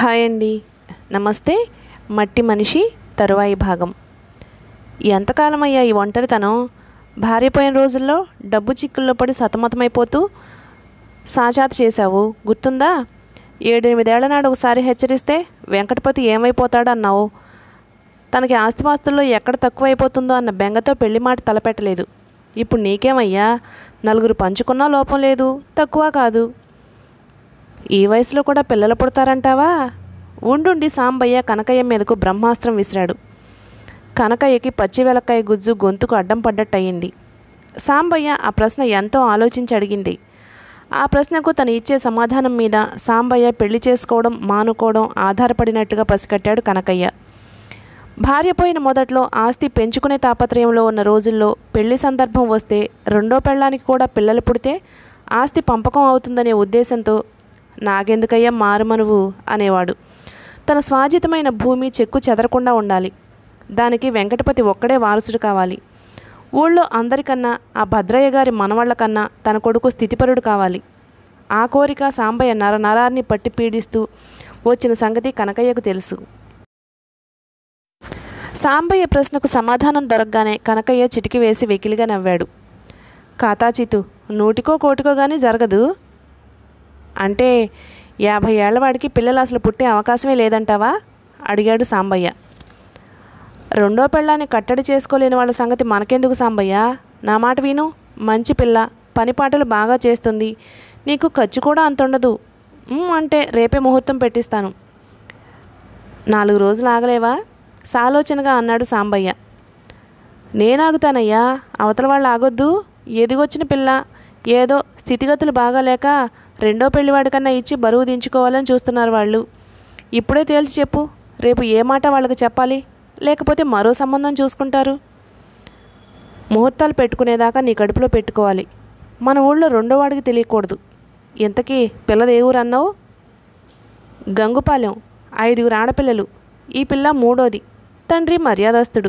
Hi అండి నమస్తే మట్టి మనిషి తరువాయి భాగం ఎంతకాలం అయ్యా ఈ ఒంటరితనం భార్య పోయిన రోజుల్లో డబ్బు చిక్కుల్లో పడి సతమతమైపోతూ సాచాత చేశావు గుర్తుందా ఏడెనిమిదేళ్ల నాడు ఒకసారి హెచ్చరిస్తే వెంకటపతి ఏమైపోతాడు అన్నావు తనకి ఆస్తిపాస్తుల్లో ఎక్కడ తక్కువ అయిపోతుందో అన్న బెంగతో పెళ్లి మాట తలపెట్టలేదు ఇప్పుడు నీకేమయ్యా నలుగురు పంచుకున్నా లోపం లేదు తక్కువ కాదు ఈ వయసులో కూడా పిల్లలు పుడతారంటావా ఉండుండి సాంబయ్య కనకయ్య మీదకు బ్రహ్మాస్త్రం విసిరాడు కనకయ్యకి పచ్చి వెలక్కాయ గుజ్జు గొంతుకు అడ్డం పడ్డట్టు అయ్యింది సాంబయ్య ఆ ప్రశ్న ఎంతో ఆలోచించి అడిగింది ఆ ప్రశ్నకు తను ఇచ్చే సమాధానం మీద సాంబయ్య పెళ్లి చేసుకోవడం మానుకోవడం ఆధారపడినట్టుగా పసికట్టాడు కనకయ్య భార్య పోయిన మొదట్లో ఆస్తి పెంచుకునే తాపత్రయంలో ఉన్న రోజుల్లో పెళ్లి సందర్భం వస్తే రెండో పెళ్ళానికి కూడా పిల్లలు పుడితే ఆస్తి పంపకం అవుతుందనే ఉద్దేశంతో నాగెందుకయ్యా మారుమనువు అనేవాడు తన స్వాజితమైన భూమి చెక్కు చెదరకుండా ఉండాలి దానికి వెంకటపతి ఒక్కడే వారసుడు కావాలి ఊళ్ళో అందరికన్నా ఆ భద్రయ్య గారి మనవాళ్ల కన్నా తన కొడుకు స్థితిపరుడు కావాలి ఆ కోరిక సాంబయ్య నర నరాన్ని పట్టి పీడిస్తూ వచ్చిన సంగతి కనకయ్యకు తెలుసు సాంబయ్య ప్రశ్నకు సమాధానం దొరకగానే కనకయ్య చిటికి వేసి వెకిలిగా నవ్వాడు కాతాచితు నూటికో కోటికో కానీ జరగదు అంటే యాభై ఏళ్ల వాడికి పిల్లలు అసలు పుట్టే అవకాశమే లేదంటావా అడిగాడు సాంబయ్య రెండో పెళ్ళాన్ని కట్టడి చేసుకోలేని వాళ్ళ సంగతి మనకెందుకు సాంబయ్య నా మాట విను మంచి పిల్ల పని పాటలు బాగా చేస్తుంది నీకు ఖర్చు కూడా అంత ఉండదు "ఉమ్" అంటే రేపే ముహూర్తం పెట్టిస్తాను నాలుగు రోజులు ఆగలేవా సాలోచనగా అన్నాడు సాంబయ్య నేనాగుతానయ్యా అవతల వాళ్ళు ఆగొద్దు ఎదిగొచ్చిన పిల్ల ఏదో స్థితిగతులు బాగాలేక రెండో పెళ్లివాడి కన్నా ఇచ్చి బరువు దించుకోవాలని చూస్తున్నారు వాళ్ళు ఇప్పుడే తేల్చి చెప్పు రేపు ఏ మాట వాళ్ళకి చెప్పాలి లేకపోతే మరో సంబంధం చూసుకుంటారు ముహూర్తాలు పెట్టుకునేదాకా నీ కడుపులో పెట్టుకోవాలి మన ఊళ్ళో రెండో వాడికి తెలియకూడదు ఇంతకీ పిల్లది ఏ ఊరు అన్నావు గంగుపాలెం ఐదుగురు ఆడపిల్లలు ఈ పిల్ల మూడోది తండ్రి మర్యాదస్తుడు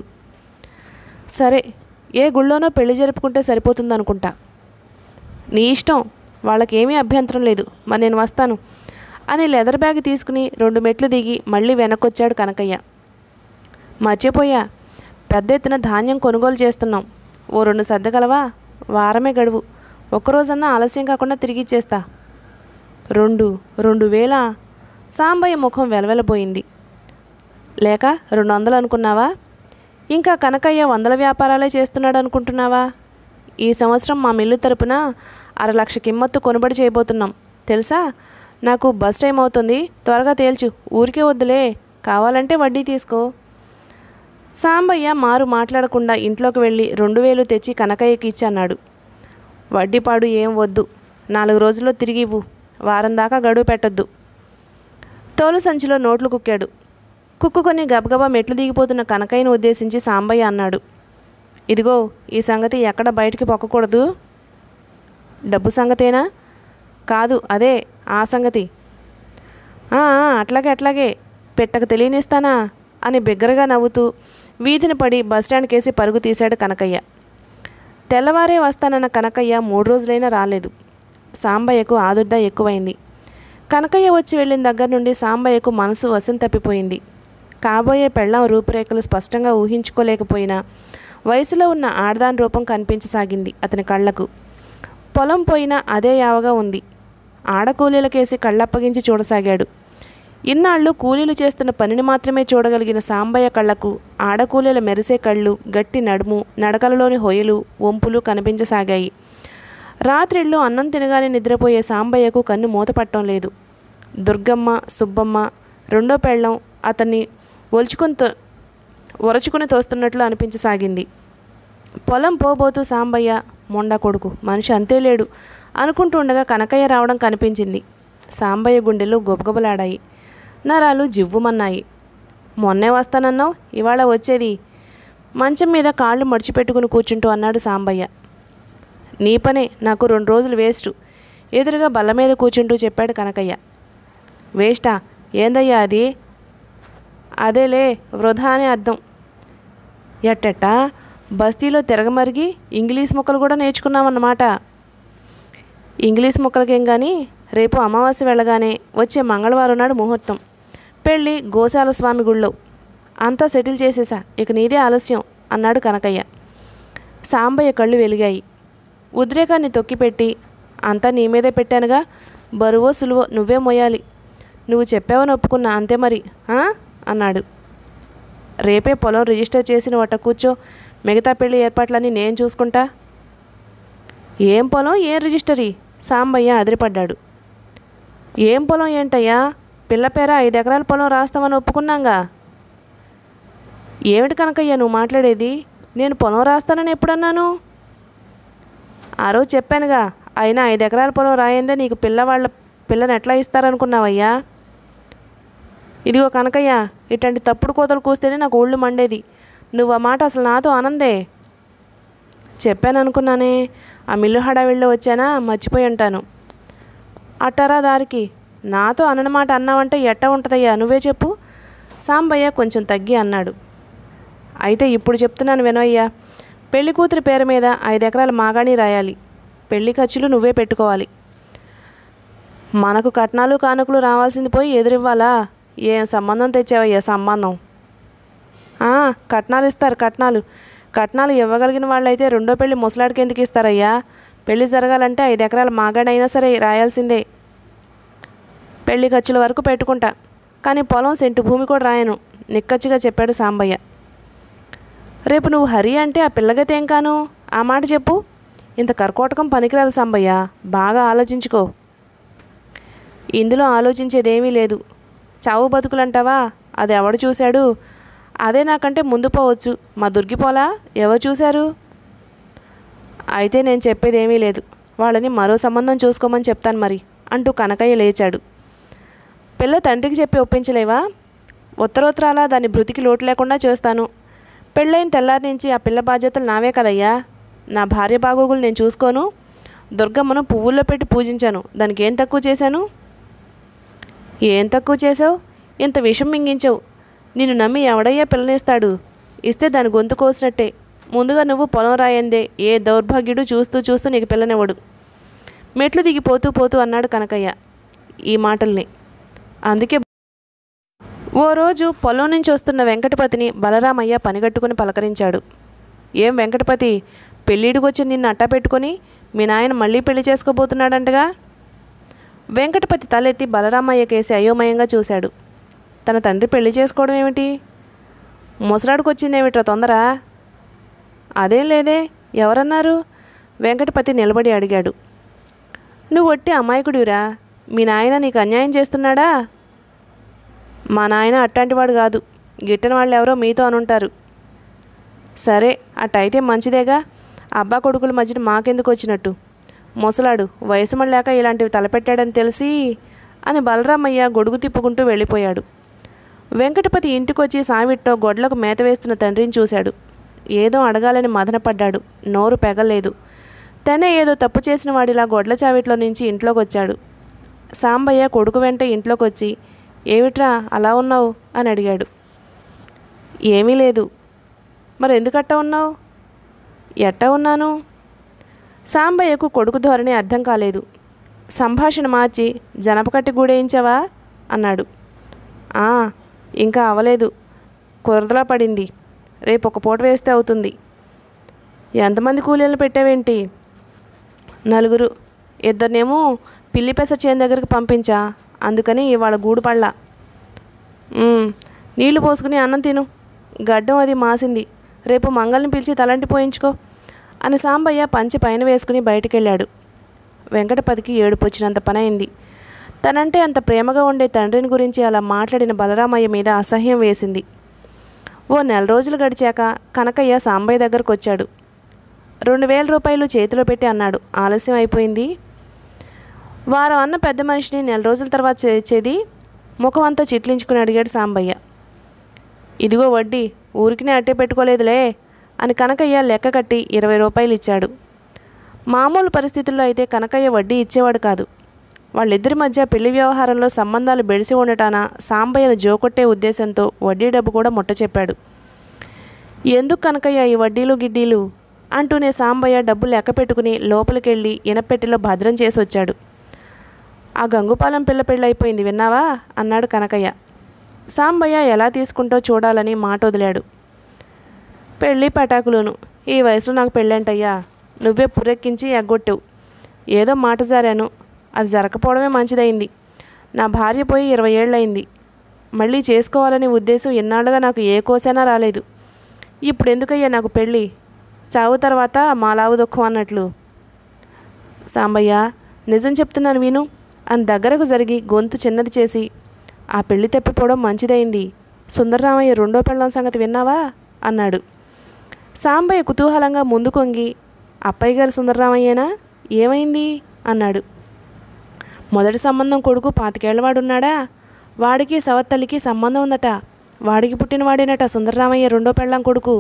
సరే ఏ గుళ్ళోనో పెళ్లి జరుపుకుంటే సరిపోతుందనుకుంటా నీ ఇష్టం వాళ్ళకేమీ అభ్యంతరం లేదు మరి నేను వస్తాను అని లెదర్ బ్యాగ్ తీసుకుని రెండు మెట్లు దిగి మళ్ళీ వెనక్కొచ్చాడు కనకయ్య మర్చిపోయా పెద్ద ఎత్తున ధాన్యం కొనుగోలు చేస్తున్నాం ఓ రెండు సర్దగలవా వారమే గడువు ఒక్కరోజన్నా ఆలస్యం కాకుండా తిరిగి ఇచ్చేస్తా రెండు రెండు వేల సాంబయ్య ముఖం వెలవెలబోయింది లేక రెండు వందలు అనుకున్నావా ఇంకా కనకయ్య వందల వ్యాపారాలే చేస్తున్నాడు అనుకుంటున్నావా ఈ సంవత్సరం మా మిల్లు తరపున అర లక్ష కిమ్మత్తు కొనుబడి చేయబోతున్నాం తెలుసా నాకు బస్ టైం అవుతుంది త్వరగా తేల్చు ఊరికే వద్దులే కావాలంటే వడ్డీ తీసుకో సాంబయ్య మారు మాట్లాడకుండా ఇంట్లోకి వెళ్ళి రెండు వేలు తెచ్చి కనకయ్యకి ఇచ్చి అన్నాడు వడ్డీపాడు ఏం వద్దు నాలుగు రోజుల్లో తిరిగి ఇవ్వు వారం దాకా గడువు పెట్టొద్దు తోలు సంచిలో నోట్లు కుక్కాడు కుక్కుకొని గబగబా మెట్లు దిగిపోతున్న కనకయ్యను ఉద్దేశించి సాంబయ్య అన్నాడు ఇదిగో ఈ సంగతి ఎక్కడ బయటికి పొక్కకూడదు డబ్బు సంగతేనా కాదు అదే ఆ సంగతి "ఆ, ఆ, అట్లాగే అట్లాగే పెట్టక తెలియనిస్తానా అని బిగ్గరగా నవ్వుతూ వీధిని పడి బస్టాండ్కేసి పరుగు తీశాడు కనకయ్య తెల్లవారే వస్తానన్న కనకయ్య మూడు రోజులైనా రాలేదు సాంబయ్యకు ఆదుడ్డ ఎక్కువైంది కనకయ్య వచ్చి వెళ్ళిన దగ్గర నుండి సాంబయ్యకు మనసు వశం తప్పిపోయింది కాబోయే పెళ్ళాం రూపురేఖలు స్పష్టంగా ఊహించుకోలేకపోయినా వయసులో ఉన్న ఆడదాని రూపం కనిపించసాగింది అతని కళ్ళకు పొలం పోయినా అదే యావగా ఉంది ఆడకూలీలకేసి కళ్ళప్పగించి చూడసాగాడు ఇన్నాళ్ళు కూలీలు చేస్తున్న పనిని మాత్రమే చూడగలిగిన సాంబయ్య కళ్ళకు ఆడకూలీల మెరిసే కళ్ళు గట్టి నడుము నడకలలోని హొయలు వంపులు కనిపించసాగాయి రాత్రిళ్ళు అన్నం తినగానే నిద్రపోయే సాంబయ్యకు కన్ను మూతపట్టం లేదు దుర్గమ్మ సుబ్బమ్మ రెండో పెళ్ళం అతన్ని ఒలుచుకుని తో ఒరచుకుని తోస్తున్నట్లు అనిపించసాగింది పొలం పోబోతూ సాంబయ్య మొండ కొడుకు మనిషి అంతే లేడు అనుకుంటూ ఉండగా కనకయ్య రావడం కనిపించింది సాంబయ్య గుండెలు గొబగొబలాడాయి నరాలు జివ్వుమన్నాయి మొన్నే వస్తానన్నావు ఇవాళ వచ్చేది మంచం మీద కాళ్ళు మడిచిపెట్టుకుని కూర్చుంటూ అన్నాడు సాంబయ్య నీ పనే నాకు రెండు రోజులు వేస్ట్ ఎదురుగా బల్ల మీద కూర్చుంటూ చెప్పాడు కనకయ్య వేస్టా ఏందయ్యా అది అదేలే వృధా అని అర్థం ఎట్టెట్టా బస్తీలో తిరగమరిగి ఇంగ్లీష్ ముక్కలు కూడా నేర్చుకున్నామన్నమాట ఇంగ్లీష్ ముక్కలకేం కానీ రేపు అమావాస్య వెళ్ళగానే వచ్చే మంగళవారం నాడు ముహూర్తం పెళ్ళి గోశాల స్వామి గుళ్ళో అంతా సెటిల్ చేసేసా ఇక నీదే ఆలస్యం అన్నాడు కనకయ్య సాంబయ్య కళ్ళు వెలిగాయి ఉద్రేకాన్ని తొక్కిపెట్టి అంతా నీ మీదే పెట్టానుగా బరువో సులువో నువ్వే మోయాలి నువ్వు చెప్పావని ఒప్పుకున్నా అంతే మరి ఆ? అన్నాడు రేపే పొలం రిజిస్టర్ చేసిన వట్ట కూర్చో మిగతా పెళ్లి ఏర్పాట్లన్నీ నేను చూసుకుంటా ఏం పొలం ఏం రిజిస్టరీ సాంబయ్య అదిరిపడ్డాడు ఏం పొలం ఏంటయ్యా పిల్ల పేర ఐదు ఎకరాల పొలం రాస్తామని ఒప్పుకున్నాంగా ఏమిటి కనకయ్యా నువ్వు మాట్లాడేది నేను పొలం రాస్తానని ఎప్పుడన్నాను ఆ రోజు చెప్పానుగా అయినా ఐదు ఎకరాల పొలం రాయిందే నీకు పిల్లవాళ్ళ పిల్లని ఎట్లా ఇస్తారనుకున్నావయ్యా ఇదిగో కనకయ్య ఇట్లాంటి తప్పుడు కోతలు కూస్తేనే నాకు ఒళ్ళు మండేది నువ్వు ఆ మాట అసలు నాతో ఆనందే చెప్పాను అనుకున్నానే ఆ మిల్లు హడావిడిలో వచ్చానా మర్చిపోయి ఉంటాను అట్టారా దారికి నాతో అననమాట అన్నావంటే ఎట్ట ఉంటుందయ్యా నువ్వే చెప్పు సాంబయ్య కొంచెం తగ్గి అన్నాడు అయితే ఇప్పుడు చెప్తున్నాను వినవయ్యా పెళ్లి కూతురి పేరు మీద ఐదు ఎకరాల మాగాణి రాయాలి పెళ్లి ఖర్చులు నువ్వే పెట్టుకోవాలి మనకు కట్నాలు కానుకలు రావాల్సింది పోయి ఎదురివ్వాలా ఏం సంబంధం తెచ్చావయ్యా సంబంధం ఆ, కట్నాలు ఇస్తారు కట్నాలు కట్నాలు ఇవ్వగలిగిన వాళ్ళైతే రెండో పెళ్లి ముసలాడికి ఎందుకు ఇస్తారయ్యా పెళ్లి జరగాలంటే ఐదు ఎకరాల మాగాడైనా సరే రాయాల్సిందే పెళ్లి ఖర్చుల వరకు పెట్టుకుంటా కానీ పొలం సెంటు భూమి కూడా రాయను నిక్కచ్చిగా చెప్పాడు సాంబయ్య రేపు నువ్వు హరి అంటే ఆ పిల్లగతి ఏం కాను ఆ మాట చెప్పు ఇంత కర్కోటకం పనికిరాదు సాంబయ్య బాగా ఆలోచించుకో ఇందులో ఆలోచించేదేమీ లేదు చావు బతుకులంటావా అది ఎవడు చూశాడు అదే నాకంటే ముందు పోవచ్చు మా దుర్గిపోలా ఎవరు చూశారు అయితే నేను చెప్పేదేమీ లేదు వాళ్ళని మరో సంబంధం చూసుకోమని చెప్తాను మరి అంటూ కనకయ్య లేచాడు పిల్ల తండ్రికి చెప్పి ఒప్పించలేవా ఉత్తరోత్తరాల దాని భృతికి లోటు లేకుండా చేస్తాను పెళ్ళైన తెల్లారి నుంచి ఆ పిల్ల బాధ్యతలు నావే కదయ్యా నా భార్య బాగోగులు నేను చూసుకోను దుర్గమ్మను పువ్వుల్లో పెట్టి పూజించాను దానికి ఏం తక్కువ చేశాను ఏం తక్కువ చేసావు ఇంత విషం మింగించావు నిన్ను నమ్మి ఎవడయ్యా పిల్లనిస్తాడు ఇస్తే దాని గొంతు కోసినట్టే ముందుగా నువ్వు పొలం రాయందే ఏ దౌర్భాగ్యుడు చూస్తూ చూస్తూ నీకు పిల్లనివ్వడు మెట్లు దిగి పోతూ పోతూ అన్నాడు కనకయ్య ఈ మాటల్ని అందుకే ఓ రోజు పొలం నుంచి వస్తున్న వెంకటపతిని బలరామయ్య పనిగట్టుకుని పలకరించాడు ఏం వెంకటపతి పెళ్ళిడికొచ్చి నిన్ను అట్టా పెట్టుకొని మీ నాయన మళ్ళీ పెళ్లి చేసుకోబోతున్నాడంటగా వెంకటపతి తలెత్తి బలరామయ్య కేసి అయోమయంగా చూశాడు తన తండ్రి పెళ్లి చేసుకోవడం ఏమిటి ముసలాడికి వచ్చిందేమిట్రా తొందర అదేం లేదే ఎవరన్నారు వెంకటపతి నిలబడి అడిగాడు నువ్వు ఒట్టి అమాయకుడివిరా మీ నాయన నీకు అన్యాయం చేస్తున్నాడా మా నాయన అట్టాంటివాడు కాదు గిట్టని వాళ్ళు ఎవరో మీతో అనుంటారు సరే అట్టయితే మంచిదేగా అబ్బా కొడుకుల మధ్యన మాకెందుకు వచ్చినట్టు ముసలాడు వయసు మళ్ళాక ఇలాంటివి తలపెట్టాడని తెలిసి అని బలరామయ్య గొడుగు తిప్పుకుంటూ వెళ్ళిపోయాడు వెంకటపతి ఇంటికొచ్చి సావిట్టో గొడ్లకు మేత వేస్తున్న తండ్రిని చూశాడు ఏదో అడగాలని మదనపడ్డాడు నోరు పెగలేదు తనే ఏదో తప్పు చేసిన వాడిలా గొడ్ల చావిట్లో నుంచి ఇంట్లోకి వచ్చాడు సాంబయ్య కొడుకు వెంట ఇంట్లోకి వచ్చి ఏమిట్రా అలా ఉన్నావు అని అడిగాడు ఏమీ లేదు మరి ఎందుకట్ట ఉన్నావు ఎట్ట ఉన్నాను సాంబయ్యకు కొడుకు ధోరణి అర్థం కాలేదు సంభాషణ మార్చి జనపకట్టి గూడేయించావా అన్నాడు "ఆ, ఇంకా అవలేదు కురదలా పడింది రేపు ఒక పూట వేస్తే అవుతుంది ఎంతమంది కూలీలను పెట్టావేంటి నలుగురు ఇద్దరినేమో పిల్లి పెస చేను దగ్గరికి పంపించా అందుకని ఇవాళ గూడు పళ్ళ "ఉమ్, నీళ్లు పోసుకుని అన్నం తిను గడ్డం అది మాసింది రేపు మంగళని పిలిచి తలంటి పోయించుకో అని సాంబయ్య పంచి పైన వేసుకుని బయటికెళ్ళాడు వెంకటపతికి ఏడుపు వచ్చినంత పని అయింది తనంటే అంత ప్రేమగా ఉండే తండ్రిని గురించి అలా మాట్లాడిన బలరామయ్య మీద అసహ్యం వేసింది ఓ నెల రోజులు గడిచాక కనకయ్య సాంబయ్య దగ్గరకు వచ్చాడు రెండు వేల రూపాయలు చేతిలో పెట్టి అన్నాడు ఆలస్యం అయిపోయింది వారం అన్న పెద్ద మనిషిని నెల రోజుల తర్వాత చేర్చేది ముఖం అంతా చిట్లించుకుని అడిగాడు సాంబయ్య ఇదిగో వడ్డీ ఊరికినే అట్టే పెట్టుకోలేదులే అని కనకయ్య లెక్క కట్టి ఇరవై రూపాయలు ఇచ్చాడు మామూలు పరిస్థితుల్లో అయితే కనకయ్య వడ్డీ ఇచ్చేవాడు కాదు వాళ్ళిద్దరి మధ్య పెళ్లి వ్యవహారంలో సంబంధాలు బెడిసి ఉండటాన సాంబయ్యను జోకొట్టే ఉద్దేశంతో వడ్డీ డబ్బు కూడా ముట్ట చెప్పాడు ఎందుకు కనకయ్య ఈ వడ్డీలు గిడ్డీలు అంటూనే సాంబయ్య డబ్బు లెక్క పెట్టుకుని లోపలికెళ్ళి ఇనపెట్టిలో భద్రం చేసి వచ్చాడు ఆ గంగుపాలెం పిల్ల పెళ్ళైపోయింది విన్నావా అన్నాడు కనకయ్య సాంబయ్య ఎలా తీసుకుంటో చూడాలని మాట వదిలాడు పెళ్ళి పటాకులును ఈ వయసులో నాకు పెళ్ళంటయ్యా నువ్వే పురెక్కించి ఎగ్గొట్టావు ఏదో మాట జారాను అది జరగకపోవడమే మంచిదైంది నా భార్య పోయి ఇరవై ఏళ్ళయింది మళ్ళీ చేసుకోవాలనే ఉద్దేశం ఎన్నాళ్ళుగా నాకు ఏ కోసైనా రాలేదు ఇప్పుడు ఎందుకయ్యా నాకు పెళ్ళి చావు తర్వాత మాలావు దుఃఖం అన్నట్లు సాంబయ్య నిజం చెప్తున్నాను విను అని దగ్గరకు జరిగి గొంతు చిన్నది చేసి ఆ పెళ్లి తప్పిపోవడం మంచిదైంది సుందరరామయ్య రెండో పెళ్ళం సంగతి విన్నావా అన్నాడు సాంబయ్య కుతూహలంగా ముందు కొంగి అప్పయ్య గారు సుందరరామయ్యేనా ఏమైంది అన్నాడు మొదటి సంబంధం కొడుకు పాతికేళ్లవాడున్నాడా వాడికి సవత్తల్లికి సంబంధం ఉందట వాడికి పుట్టినవాడేనట సుందరరామయ్య రెండో పెళ్ళాం కొడుకు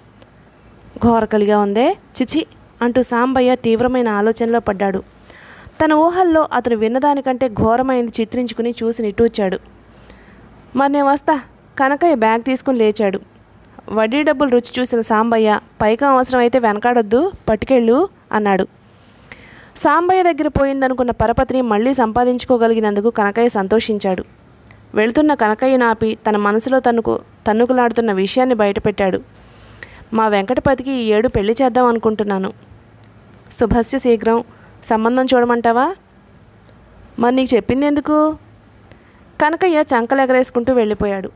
ఘోరకలిగా ఉందే చిచి అంటూ సాంబయ్య తీవ్రమైన ఆలోచనలో పడ్డాడు తన ఊహల్లో అతను విన్నదానికంటే ఘోరమైంది చిత్రించుకుని చూసి నిట్టూచాడు మరి నేను వస్తా కనకయ్య బ్యాగ్ తీసుకుని లేచాడు వడ్డీ డబ్బులు రుచి చూసిన సాంబయ్య పైకం అవసరమైతే వెనకాడొద్దు పట్టుకెళ్ళు అన్నాడు సాంబయ్య దగ్గర పోయిందనుకున్న పరపతిని మళ్ళీ సంపాదించుకోగలిగినందుకు కనకయ్య సంతోషించాడు వెళుతున్న కనకయ్యను ఆపి తన మనసులో తన్నుకు తన్నుకులాడుతున్న విషయాన్ని బయటపెట్టాడు మా వెంకటపతికి ఈ ఏడు పెళ్లి చేద్దాం అనుకుంటున్నాను శుభస్య శీఘ్రం సంబంధం చూడమంటావా మరి నీకు చెప్పింది ఎందుకు కనకయ్య చంకలెగరేసుకుంటూ వెళ్ళిపోయాడు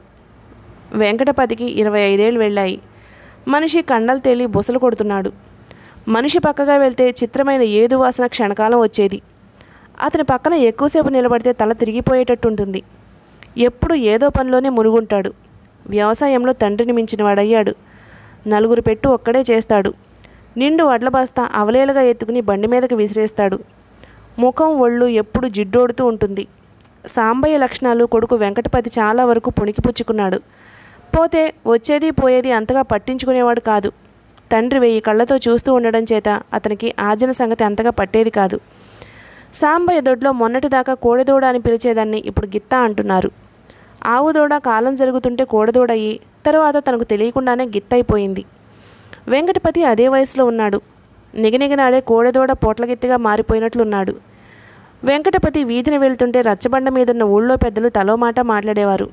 వెంకటపతికి ఇరవై ఐదేళ్ళు వెళ్ళాయి మనిషి కండలు తేలి బుసలు కొడుతున్నాడు మనిషి పక్కగా వెళ్తే చిత్రమైన ఏదు వాసన క్షణకాలం వచ్చేది అతని పక్కన ఎక్కువసేపు నిలబడితే తల తిరిగిపోయేటట్టు ఉంటుంది ఎప్పుడు ఏదో పనిలోనే మునుగుంటాడు వ్యవసాయంలో తండ్రిని మించిన వాడయ్యాడు నలుగురు పెట్టు ఒక్కడే చేస్తాడు నిండు వడ్ల బస్తా అవలేలుగా ఎత్తుకుని బండి మీదకి విసిరేస్తాడు ముఖం ఒళ్ళు ఎప్పుడు జిడ్డోడుతూ ఉంటుంది సాంబయ్య లక్షణాలు కొడుకు వెంకటపతి చాలా వరకు పుణికిపుచ్చుకున్నాడు పోతే వచ్చేది పోయేది అంతగా పట్టించుకునేవాడు కాదు తండ్రి వెయ్యి కళ్ళతో చూస్తూ ఉండడం చేత అతనికి ఆజన సంగతి అంతగా పట్టేది కాదు సాంబయ్య దొడ్లో మొన్నటిదాకా కోడెదూడ అని పిలిచేదాన్ని ఇప్పుడు గిత్తా అంటున్నారు ఆవు దూడ కాలం జరుగుతుంటే కోడదూడయి తరువాత తనకు తెలియకుండానే గిత్తైపోయింది వెంకటపతి అదే వయసులో ఉన్నాడు నిగనిగనాడే కోడెదూడ పోట్లగిత్తిగా మారిపోయినట్లున్నాడు వెంకటపతి వీధిని వెళ్తుంటే రచ్చబండ మీదున్న ఊళ్ళో పెద్దలు తలో మాట మాట్లాడేవారు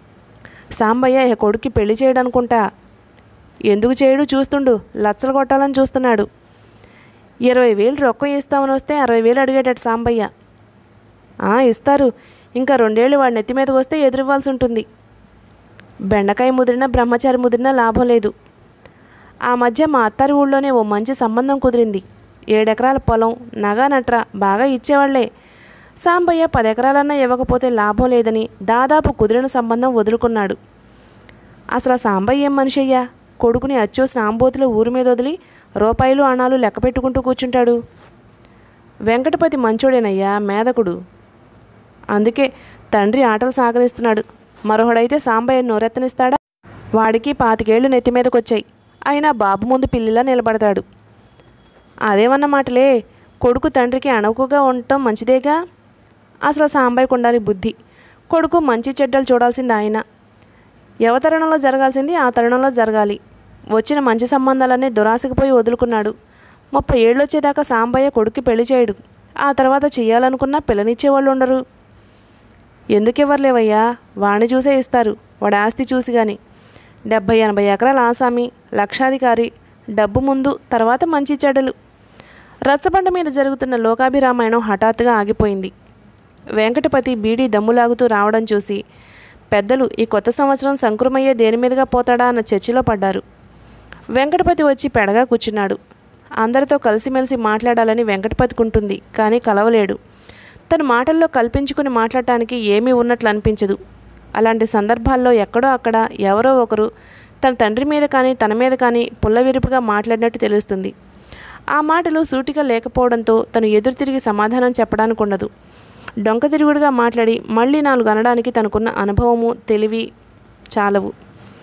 సాంబయ్య ఇక కొడుక్కి పెళ్లి చేయడనుకుంటా ఎందుకు చేయడు చూస్తుండు లచ్చలు కొట్టాలని చూస్తున్నాడు ఇరవై వేలు రొక్కం ఇస్తామని వస్తే అరవై వేలు అడిగేటట్టు సాంబయ్య "ఆ, ఇస్తారు ఇంకా రెండేళ్ళు వాడి నెత్తి మీదకి వస్తే ఎదురివ్వాల్సి ఉంటుంది బెండకాయ ముదిరినా బ్రహ్మచారి ముదిరినా లాభం లేదు ఆ మధ్య మా అత్తారి ఊళ్ళోనే ఓ మంచి సంబంధం కుదిరింది ఏడెకరాల పొలం నగా నట్ర బాగా ఇచ్చేవాళ్లే సాంబయ్య పది ఎకరాలన్నా ఇవ్వకపోతే లాభం లేదని దాదాపు కుదిరిన సంబంధం వదులుకున్నాడు అసలు ఆ సాంబయ్య ఏం మనిషి అయ్యా కొడుకుని అచ్చోసిన ఆంబోతులు ఊరి మీద వదిలి రూపాయలు అణాలు లెక్క పెట్టుకుంటూ కూర్చుంటాడు వెంకటపతి మంచోడేనయ్యా మేధకుడు అందుకే తండ్రి ఆటలు సాగనిస్తున్నాడు మరొకడైతే సాంబయ్య నోరెత్తనిస్తాడా వాడికి పాతికేళ్లు నెత్తి మీదకొచ్చాయి అయినా బాబు ముందు పిల్లిలా నిలబడతాడు అదేమన్న మాటలే కొడుకు తండ్రికి అణకుగా ఉండటం మంచిదేగా అసలు సాంబయ్యకు ఉండాలి బుద్ధి కొడుకు మంచి చెడ్డలు చూడాల్సింది ఆయన ఎవతరుణంలో జరగాల్సింది ఆ తరుణంలో జరగాలి వచ్చిన మంచి సంబంధాలన్నీ దురాశకుపోయి వదులుకున్నాడు ముప్పై ఏళ్ళు వచ్చేదాకా సాంబయ్య కొడుక్కి పెళ్లి చేయడు ఆ తర్వాత చెయ్యాలనుకున్నా పిల్లనిచ్చేవాళ్ళు ఉండరు ఎందుకు ఇవ్వర్లేవయ్యా వాణ్ణి చూసే ఇస్తారు వాడి ఆస్తి చూసి గాని డెబ్భై ఎనభై ఎకరాల ఆసామి లక్షాధికారి డబ్బు ముందు తర్వాత మంచి చెడ్డలు రచ్చబండ మీద జరుగుతున్న లోకాభిరామాయణం హఠాత్తుగా ఆగిపోయింది వెంకటపతి బీడీ దమ్ములాగుతూ రావడం చూసి పెద్దలు ఈ కొత్త సంవత్సరం సంక్రమయ్యే దేని మీదుగా పోతాడా అన్న చర్చలో పడ్డారు వెంకటపతి వచ్చి పెడగా కూర్చున్నాడు అందరితో కలిసిమెలిసి మాట్లాడాలని వెంకటపతికి ఉంటుంది కానీ కలవలేడు తన మాటల్లో కల్పించుకుని మాట్లాడటానికి ఏమీ ఉన్నట్లు అనిపించదు అలాంటి సందర్భాల్లో ఎక్కడో అక్కడ ఎవరో ఒకరు తన తండ్రి మీద కానీ తన మీద కానీ పుల్లవిరుపుగా మాట్లాడినట్టు తెలుస్తుంది ఆ మాటలు సూటిగా లేకపోవడంతో తను ఎదురు తిరిగి సమాధానం చెప్పడానికి ఉండదు డొంక తిరుగుడుగా మాట్లాడి మళ్ళీ నాలుగు అనడానికి తనకున్న అనుభవము తెలివి చాలవు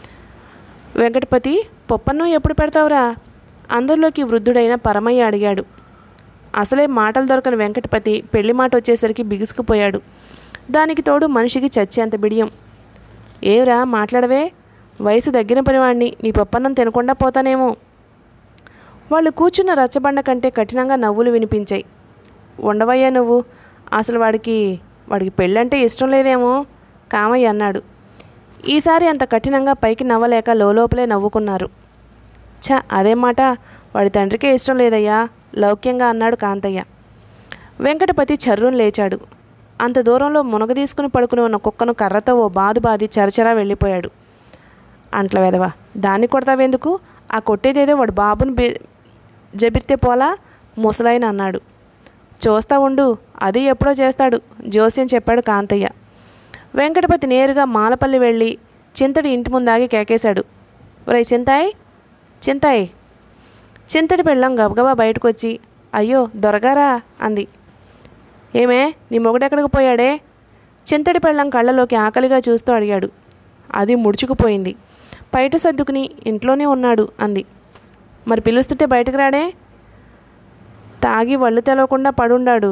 వెంకటపతి పొప్పన్నం ఎప్పుడు పెడతావురా అందరిలోకి వృద్ధుడైన పరమయ్య అడిగాడు అసలే మాటలు దొరకని వెంకటపతి పెళ్లి మాట వచ్చేసరికి బిగుసుకుపోయాడు దానికి తోడు మనిషికి చచ్చేంత బిడియం ఏవరా మాట్లాడవే వయసు దగ్గర పనివాణ్ణి నీ పప్పన్నం తినకుండా పోతానేమో వాళ్ళు కూర్చున్న రచ్చబండ కంటే కఠినంగా నవ్వులు వినిపించాయి ఉండవయ్యా నువ్వు అసలు వాడికి వాడికి పెళ్ళంటే ఇష్టం లేదేమో కామయ్య అన్నాడు ఈసారి అంత కఠినంగా పైకి నవ్వలేక లోపలే నవ్వుకున్నారు ఛ అదేం మాట వాడి తండ్రికే ఇష్టం లేదయ్యా లౌక్యంగా అన్నాడు కాంతయ్య వెంకటపతి చర్రును లేచాడు అంత దూరంలో మునగ తీసుకుని పడుకుని ఉన్న కుక్కను కర్రతో ఓ బాదు బాది చరచరా వెళ్ళిపోయాడు అంట్ల వెదవా దాన్ని కొడతావెందుకు ఆ కొట్టేదేదో వాడు బాబుని బె జబిర్తే పోలా ముసలాయన అన్నాడు చూస్తా ఉండు అది ఎప్పుడో చేస్తాడు జోస్యం చెప్పాడు కాంతయ్య వెంకటపతి నేరుగా మాలపల్లి వెళ్ళి చింతడి ఇంటి ముందాగి కేకేశాడు ఒరే చింతాయ్ చింతాయ్ చింతడి పెళ్ళం గబగబా బయటకు వచ్చి అయ్యో దొరగారా అంది ఏమే నీ మొగుడెక్కడికి పోయాడే చింతడి పెళ్ళం కళ్ళలోకి ఆకలిగా చూస్తూ అడిగాడు అది ముడుచుకుపోయింది బయట సర్దుకుని ఇంట్లోనే ఉన్నాడు అంది మరి పిలుస్తుంటే బయటకు రాడే తాగి వళ్ళు తెలవకుండా పడుండాడు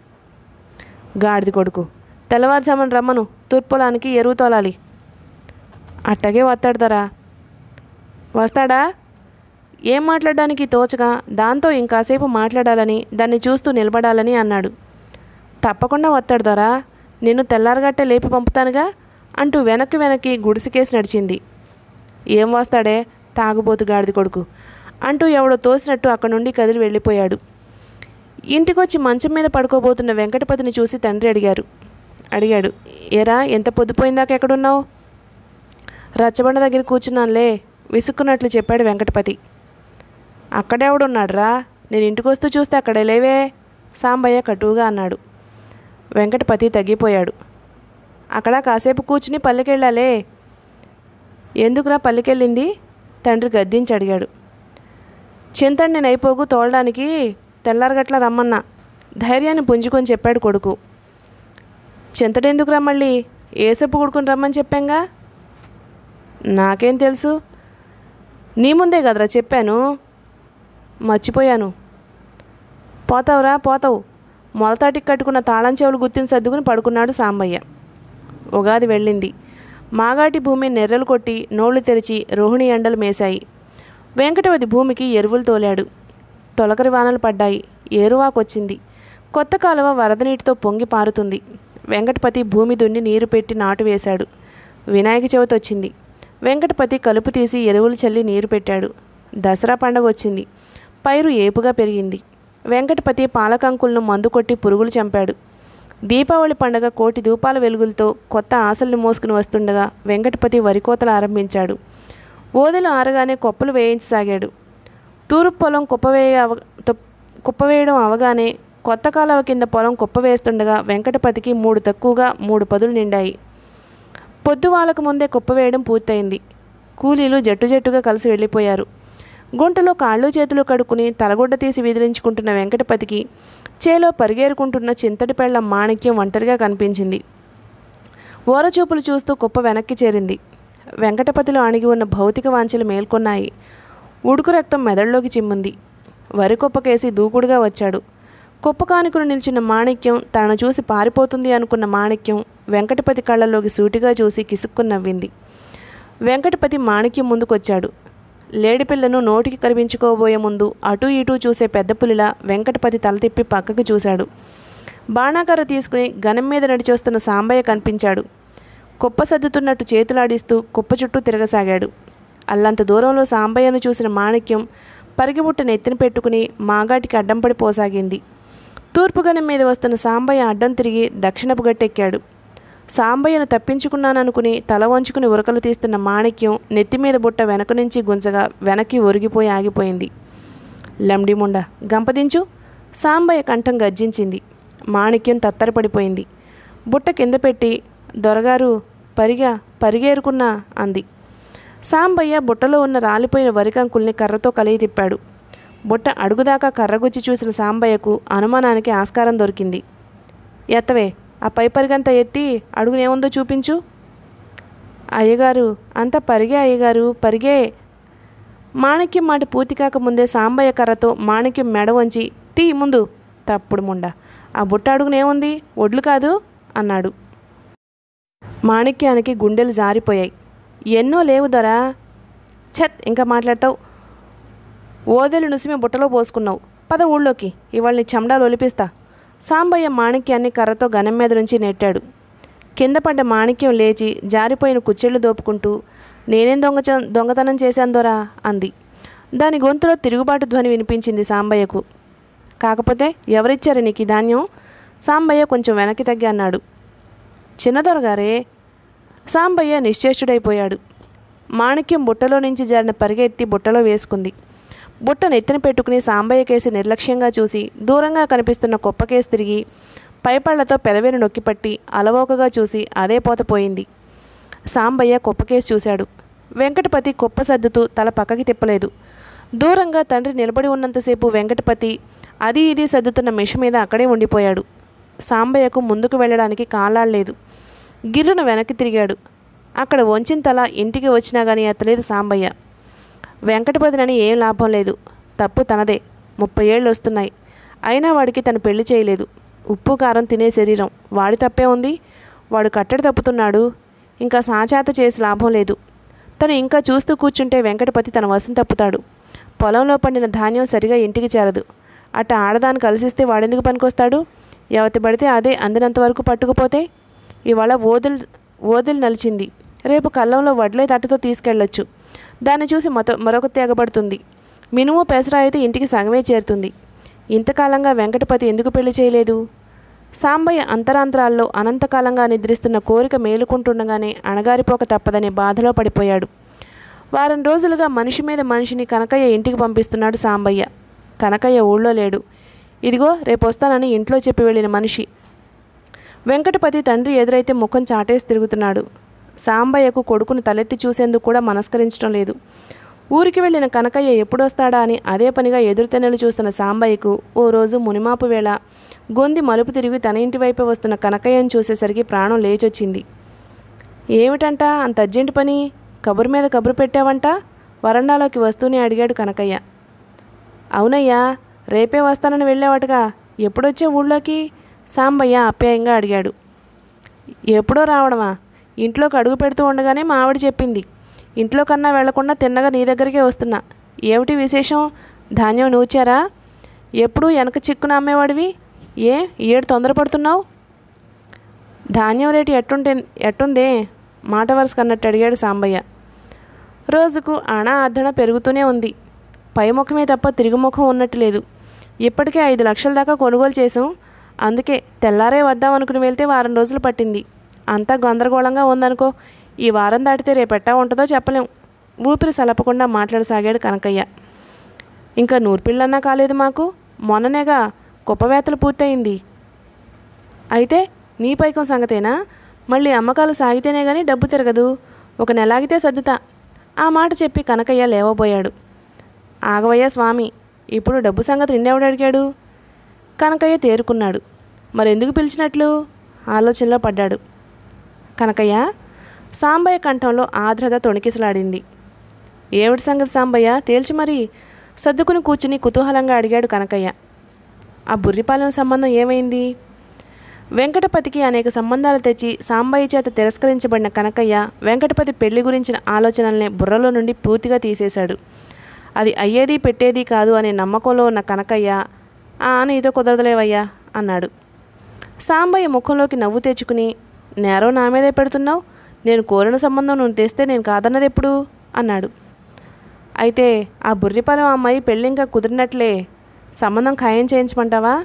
గాడిది కొడుకు తెల్లవారుజామున రమ్మను తూర్పులానికి ఎరువు తోలాలి అట్టగే వస్తాడతారా వస్తాడా ఏం మాట్లాడడానికి తోచగా దాంతో ఇంకాసేపు మాట్లాడాలని దాన్ని చూస్తూ నిలబడాలని అన్నాడు తప్పకుండా వస్తాడు దొరా నిన్ను తెల్లారగట్టే లేపి పంపుతానుగా అంటూ వెనక్కి వెనక్కి గుడిసికేసి నడిచింది ఏం వస్తాడే తాగుబోతు గాడిది కొడుకు అంటూ ఎవడో తోసినట్టు అక్కడి నుండి కదిలి వెళ్ళిపోయాడు ఇంటికొచ్చి మంచం మీద పడుకోబోతున్న వెంకటపతిని చూసి తండ్రి అడిగారు అడిగాడు ఏరా ఎంత పొద్దుపోయిందాక ఎక్కడున్నావు రచ్చబండ దగ్గర కూర్చున్నానులే విసుక్కున్నట్లు చెప్పాడు వెంకటపతి అక్కడెవడున్నాడురా నేను ఇంటికి వస్తూ చూస్తే అక్కడే లేవే సాంబయ్య కటువుగా అన్నాడు వెంకటపతి తగ్గిపోయాడు అక్కడ కాసేపు కూర్చుని పల్లెకెళ్ళాలే ఎందుకురా పల్లెకెళ్ళింది తండ్రి గద్దించి అడిగాడు చింతడిని నైపోగు తోలడానికి తెల్లారగట్ల రమ్మన్నా ధైర్యాన్ని పుంజుకొని చెప్పాడు కొడుకు చింతడెందుకు రమ్మళ్ళీ ఏసప్పు కొడుకుని రమ్మని చెప్పాంగా నాకేం తెలుసు నీ ముందే కదరా చెప్పాను మర్చిపోయాను పోతావురా పోతావు మొలతాటికి కట్టుకున్న తాళం చెవులు గుర్తిని సర్దుకుని పడుకున్నాడు సాంబయ్య ఉగాది వెళ్ళింది మాగాటి భూమి నెర్రలు కొట్టి నోళ్లు తెరిచి రోహిణి ఎండలు మేశాయి వెంకటవతి భూమికి ఎరువులు తోలాడు తొలకరి వానలు పడ్డాయి ఏరువాకొచ్చింది కొత్త కాలువ వరద నీటితో పొంగి పారుతుంది వెంకటపతి భూమి దున్ని నీరు పెట్టి నాటు వేశాడు వినాయక చవితి వచ్చింది వెంకటపతి కలుపు తీసి ఎరువులు చల్లి నీరు పెట్టాడు దసరా పండగ వచ్చింది పైరు ఏపుగా పెరిగింది వెంకటపతి పాలకంకులను మందు కొట్టి పురుగులు చంపాడు దీపావళి పండగ కోటి ధూపాల వెలుగులతో కొత్త ఆశల్ని మోసుకుని వస్తుండగా వెంకటపతి వరికోతలు ఆరంభించాడు ఓదెలు ఆరగానే కొప్పలు వేయించసాగాడు తూర్పు పొలం కుప్పవేయ అవ తొప్- కుప్పవేయడం అవగానే కొత్త కాలువ కింద పొలం కుప్ప వేస్తుండగా వెంకటపతికి మూడు తక్కువగా మూడు పదులు నిండాయి పొద్దు వాళ్ళకు ముందే కుప్పవేయడం పూర్తయింది కూలీలు జట్టు జట్టుగా కలిసి వెళ్ళిపోయారు గుంటలో కాళ్ళు చేతులు కడుక్కుని తలగుడ్డ తీసి విదిలించుకుంటున్న వెంకటపతికి చేలో పరిగేరుకుంటున్న చింతటి పెళ్ళ మాణిక్యం ఒంటరిగా కనిపించింది ఓరచూపులు చూస్తూ కుప్ప వెనక్కి చేరింది వెంకటపతిలో అణిగి ఉన్న భౌతిక వాంఛలు మేల్కొన్నాయి ఉడుకు రక్తం మెదడులోకి చిమ్ముంది వరి కుప్పకేసి దూకుడుగా వచ్చాడు కుప్ప కానుకుని నిల్చున్న మాణిక్యం తనను చూసి పారిపోతుంది అనుకున్న మాణిక్యం వెంకటపతి కళ్ళల్లోకి సూటిగా చూసి కిసుక్కుని నవ్వింది వెంకటపతి మాణిక్యం ముందుకొచ్చాడు లేడిపిల్లను నోటికి కరిపించుకోబోయే ముందు అటూ ఇటూ చూసే పెద్ద పులిలా వెంకటపతి తల తిప్పి పక్కకు చూశాడు బాణాకర్ర తీసుకుని గనం మీద నడిచొస్తున్న సాంబయ్య కనిపించాడు కుప్ప సర్దుతున్నట్టు చేతులాడిస్తూ కుప్ప చుట్టూ తిరగసాగాడు అల్లంత దూరంలో సాంబయ్యను చూసిన మాణిక్యం పరిగిబుట్ట నెత్తిన పెట్టుకుని మాగాటికి అడ్డం పడిపోసాగింది తూర్పు గనం మీద వస్తున్న సాంబయ్య అడ్డం తిరిగి దక్షిణపు గట్టెక్కాడు సాంబయ్యను తప్పించుకున్నాననుకుని తల వంచుకుని ఉరకలు తీస్తున్న మాణిక్యం నెత్తి మీద బుట్ట వెనక నుంచి గుంజగా వెనక్కి ఒరిగిపోయి ఆగిపోయింది లమ్డిముండ గంపదించు సాంబయ్య కంఠం గర్జించింది మాణిక్యం తత్తరపడిపోయింది బుట్ట కింద పెట్టి దొరగారు పరిగా పరిగేరుకున్నా అంది సాంబయ్య బుట్టలో ఉన్న రాలిపోయిన వరికంకుల్ని కర్రతో కలిగి తిప్పాడు బుట్ట అడుగుదాకా కర్రగుచ్చి చూసిన సాంబయ్యకు అనుమానానికి ఆస్కారం దొరికింది ఎత్తవే ఆ పై పరిగంత ఎత్తి అడుగునేముందో చూపించు అయ్యగారు అంత పరిగే అయ్యగారు పరిగే మాణిక్యం మాట పూర్తి కాకముందే సాంబయ్య కర్రతో మాణిక్యం మెడ వంచి తీ ముందు తప్పుడు ముండ ఆ బుట్ట అడుగునేముంది ఒడ్లు కాదు అన్నాడు మాణిక్యానికి గుండెలు జారిపోయాయి ఎన్నో లేవు దొరా ఛత్ ఇంకా మాట్లాడతావు ఓదెలు నుసిమి బుట్టలో పోసుకున్నావు పద ఊళ్ళోకి ఇవాళ నీ చెమడాలు ఒలిపిస్తా సాంబయ్య మాణిక్యాన్ని కర్రతో గనం మీద నుంచి నెట్టాడు కింద పడ్డ మాణిక్యం లేచి జారిపోయిన కుచ్చెళ్ళు దోపుకుంటూ నేనేం దొంగ దొంగతనం చేశాను దొరా అంది దాని గొంతులో తిరుగుబాటు ధ్వని వినిపించింది సాంబయ్యకు కాకపోతే ఎవరిచ్చారు నీకు ఈ ధాన్యం సాంబయ్య కొంచెం వెనక్కి తగ్గి అన్నాడు చిన్నదొరగారే సాంబయ్య నిశ్చేష్టుడైపోయాడు మాణిక్యం బుట్టలో నుంచి జారిన పరిగెత్తి బుట్టలో వేసుకుంది బుట్ట నెత్తిన పెట్టుకుని సాంబయ్య కేసి నిర్లక్ష్యంగా చూసి దూరంగా కనిపిస్తున్న కుప్పకేసి తిరిగి పైపళ్లతో పెదవిని నొక్కిపట్టి అలవోకగా చూసి అదే పోత పోయింది సాంబయ్య కుప్పకేసి చూశాడు వెంకటపతి కుప్ప సర్దుతూ తల పక్కకి తిప్పలేదు దూరంగా తండ్రి నిలబడి ఉన్నంతసేపు వెంకటపతి అది ఇది సర్దుతున్న మిష మీద అక్కడే ఉండిపోయాడు సాంబయ్యకు ముందుకు వెళ్ళడానికి కాలాడలేదు గిర్రున వెనక్కి తిరిగాడు అక్కడ వంచిన తల ఇంటికి వచ్చినా కానీ ఎత్తలేదు సాంబయ్య వెంకటపతినని ఏం లాభం లేదు తప్పు తనదే ముప్పై ఏళ్ళు వస్తున్నాయి అయినా వాడికి తను పెళ్లి చేయలేదు ఉప్పు కారం తినే శరీరం వాడి తప్పే ఉంది వాడు కట్టడి తప్పుతున్నాడు ఇంకా సాచాత చేసి లాభం లేదు తను ఇంకా చూస్తూ కూర్చుంటే వెంకటపతి తన వశం తప్పుతాడు పొలంలో పండిన ధాన్యం సరిగా ఇంటికి చేరదు అట్ట ఆడదాన్ని కలిసిస్తే వాడెందుకు పనికొస్తాడు ఎవతి పడితే అదే అందినంత వరకు పట్టుకుపోతే ఇవాళ ఓదిల్ ఓదిల్ నలిచింది రేపు కల్లంలో వడ్లే తట్టుతో తీసుకెళ్ళొచ్చు దాన్ని చూసి మత మరొక తెగబడుతుంది మినుము పెసర అయితే ఇంటికి సగమే చేరుతుంది ఇంతకాలంగా వెంకటపతి ఎందుకు పెళ్లి చేయలేదు సాంబయ్య అంతరాంతరాల్లో అనంతకాలంగా నిద్రిస్తున్న కోరిక మేలుకుంటుండగానే అణగారిపోక తప్పదనే బాధలో పడిపోయాడు వారం రోజులుగా మనిషి మీద మనిషిని కనకయ్య ఇంటికి పంపిస్తున్నాడు సాంబయ్య కనకయ్య ఊళ్ళో లేడు ఇదిగో రేపు వస్తానని ఇంట్లో చెప్పి వెళ్ళిన మనిషి వెంకటపతి తండ్రి ఎదురైతే ముఖం చాటేసి తిరుగుతున్నాడు సాంబయ్యకు కొడుకును తలెత్తి చూసేందుకు కూడా మనస్కరించడం లేదు ఊరికి వెళ్ళిన కనకయ్య ఎప్పుడొస్తాడా అని అదే పనిగా ఎదురుతెన్నెలు చూస్తున్న సాంబయ్యకు ఓ రోజు మునిమాపు వేళ గొంది మలుపు తిరిగి తన ఇంటి వైపే వస్తున్న కనకయ్యను చూసేసరికి ప్రాణం లేచొచ్చింది ఏమిటంట అంత అర్జెంట్ పని కబురు మీద కబురు పెట్టావంట వరండాలోకి వస్తూనే అడిగాడు కనకయ్య అవునయ్యా రేపే వస్తానని వెళ్ళావటగా ఎప్పుడొచ్చే ఊళ్ళోకి సాంబయ్య ఆప్యాయంగా అడిగాడు ఎప్పుడో రావడమా ఇంట్లోకి అడుగు పెడుతూ ఉండగానే మా ఆవిడ చెప్పింది ఇంట్లో కన్నా వెళ్లకుండా తిన్నగా నీ దగ్గరికే వస్తున్నా ఏమిటి విశేషం ధాన్యం నూచారా ఎప్పుడు వెనక చిక్కున అమ్మేవాడివి ఏ ఈ ఏడు తొందరపడుతున్నావు ధాన్యం రేటు ఎట్టుంటే ఎట్టుందే మాట వరుసకు అన్నట్టు అడిగాడు సాంబయ్య రోజుకు అణ అర్ధన పెరుగుతూనే ఉంది పై ముఖమే తప్ప తిరుగు ముఖం ఉన్నట్టు లేదు ఇప్పటికే ఐదు లక్షల దాకా కొనుగోలు చేసాం అందుకే తెల్లారే వద్దాం అనుకుని వెళ్తే వారం రోజులు పట్టింది అంతా గందరగోళంగా ఉందనుకో ఈ వారం దాటితే రేపెట్టా ఉంటుందో చెప్పలేం ఊపిరి సలపకుండా మాట్లాడసాగాడు కనకయ్య ఇంకా నూర్పిళ్ళన్నా కాలేదు మాకు మొన్ననేగా కుప్పవేతలు పూర్తయింది అయితే నీ పైకం సంగతేనా మళ్ళీ అమ్మకాలు సాగితేనే గానీ డబ్బు తిరగదు ఒక నెలాగితే సర్దుతా ఆ మాట చెప్పి కనకయ్య లేవబోయాడు ఆగవయ్య స్వామి ఇప్పుడు డబ్బు సంగతి నిన్నెవడు అడిగాడు కనకయ్య తేరుకున్నాడు మరెందుకు పిలిచినట్లు ఆలోచనలో పడ్డాడు కనకయ్య సాంబయ్య కంఠంలో ఆర్ద్రత తొణికిసలాడింది ఏమిటి సంగతి సాంబయ్య తేల్చి మరి సర్దుకుని కూర్చుని కుతూహలంగా అడిగాడు కనకయ్య ఆ బుర్రిపాలెం సంబంధం ఏమైంది వెంకటపతికి అనేక సంబంధాలు తెచ్చి సాంబయ్య చేత తిరస్కరించబడిన కనకయ్య వెంకటపతి పెళ్లి గురించిన ఆలోచనల్ని బుర్రలో నుండి పూర్తిగా తీసేశాడు అది అయ్యేది పెట్టేది కాదు అనే నమ్మకంలో ఉన్న కనకయ్య ఆ నీతో కుదరదులేవయ్యా అన్నాడు సాంబయ్య ముఖంలోకి నవ్వు తెచ్చుకుని నేరం నా మీదే పెడుతున్నావు నేను కోరిన సంబంధం నువ్వు తెస్తే నేను కాదన్నది ఎప్పుడు అన్నాడు అయితే ఆ బుర్రిపాలెం అమ్మాయి పెళ్ళి ఇంకా కుదిరినట్లే సంబంధం ఖాయం చేయించమంటావా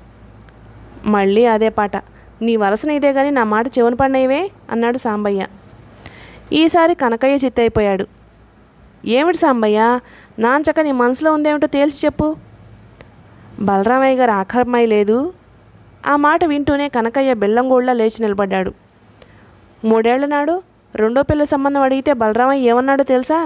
మళ్ళీ అదే పాట నీ వరస నీదే కానీ నా మాట చెవున పడినవే అన్నాడు సాంబయ్య ఈసారి కనకయ్య చిత్తైపోయాడు ఏమిటి సాంబయ్య నాంచక నీ మనసులో ఉందేమిటో తేల్చి చెప్పు బలరామయ్య గారు ఆఖరమై లేదు ఆ మాట వింటూనే కనకయ్య బెల్లంగోళ్ళ లేచి నిలబడ్డాడు మూడేళ్ల నాడు రెండో పిల్ల సంబంధం అడిగితే బలరామయ్య ఏమన్నాడో తెలుసా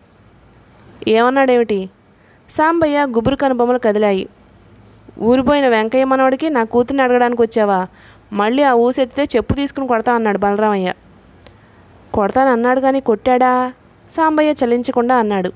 ఏమన్నాడేమిటి సాంబయ్య గుబురు కనుబొమ్మలు కదిలాయి ఊరిపోయిన వెంకయ్య మనవడికి నా కూతుర్ని అడగడానికి వచ్చావా మళ్ళీ ఆ ఊసెత్తితే చెప్పు తీసుకుని కొడతా అన్నాడు బలరామయ్య కొడతానన్నాడు కానీ కొట్టాడా సాంబయ్య చలించకుండా అన్నాడు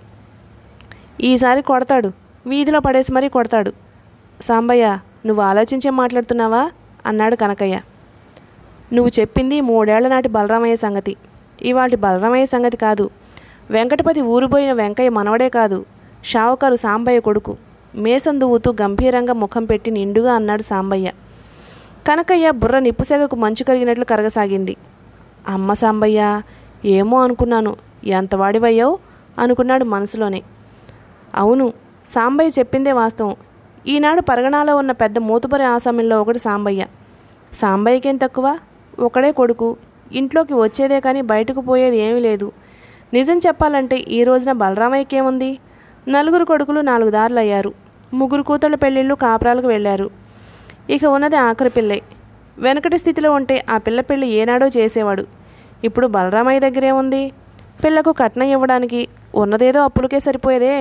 ఈసారి కొడతాడు వీధిలో పడేసి మరీ కొడతాడు సాంబయ్య నువ్వు ఆలోచించే మాట్లాడుతున్నావా అన్నాడు కనకయ్య నువ్వు చెప్పింది మూడేళ్ల నాటి బలరామయ్య సంగతి ఇవాటి బలరామయ్య సంగతి కాదు వెంకటపతి ఊరిపోయిన వెంకయ్య మనవడే కాదు షావుకారు సాంబయ్య కొడుకు మేసం దువ్వుతూ గంభీరంగా ముఖం పెట్టి నిండుగా అన్నాడు సాంబయ్య కనకయ్య బుర్ర నిప్పుసేగకు మంచు కరిగినట్లు కరగసాగింది అమ్మ సాంబయ్య ఏమో అనుకున్నాను ఎంత వాడివయ్యావు అనుకున్నాడు మనసులోనే అవును సాంబయ్య చెప్పిందే వాస్తవం ఈనాడు పరగణాలో ఉన్న పెద్ద మూతుపరి ఆసామిల్లో ఒకటి సాంబయ్య సాంబయ్యకేం తక్కువ ఒకడే కొడుకు ఇంట్లోకి వచ్చేదే కానీ బయటకు పోయేది ఏమీ లేదు నిజం చెప్పాలంటే ఈ రోజున బలరామయ్యకేముంది నలుగురు కొడుకులు నాలుగు దారులు అయ్యారు ముగ్గురు కూతుళ్ళ పెళ్ళిళ్ళు కాపురాలకు వెళ్ళారు ఇక ఉన్నది ఆఖరి పిల్లే వెనకటి స్థితిలో ఉంటే ఆ పిల్ల పెళ్ళి ఏనాడో చేసేవాడు ఇప్పుడు బలరామయ్య దగ్గరే ఉంది పిల్లకు కట్నం ఇవ్వడానికి ఉన్నదేదో అప్పులకే సరిపోయేదే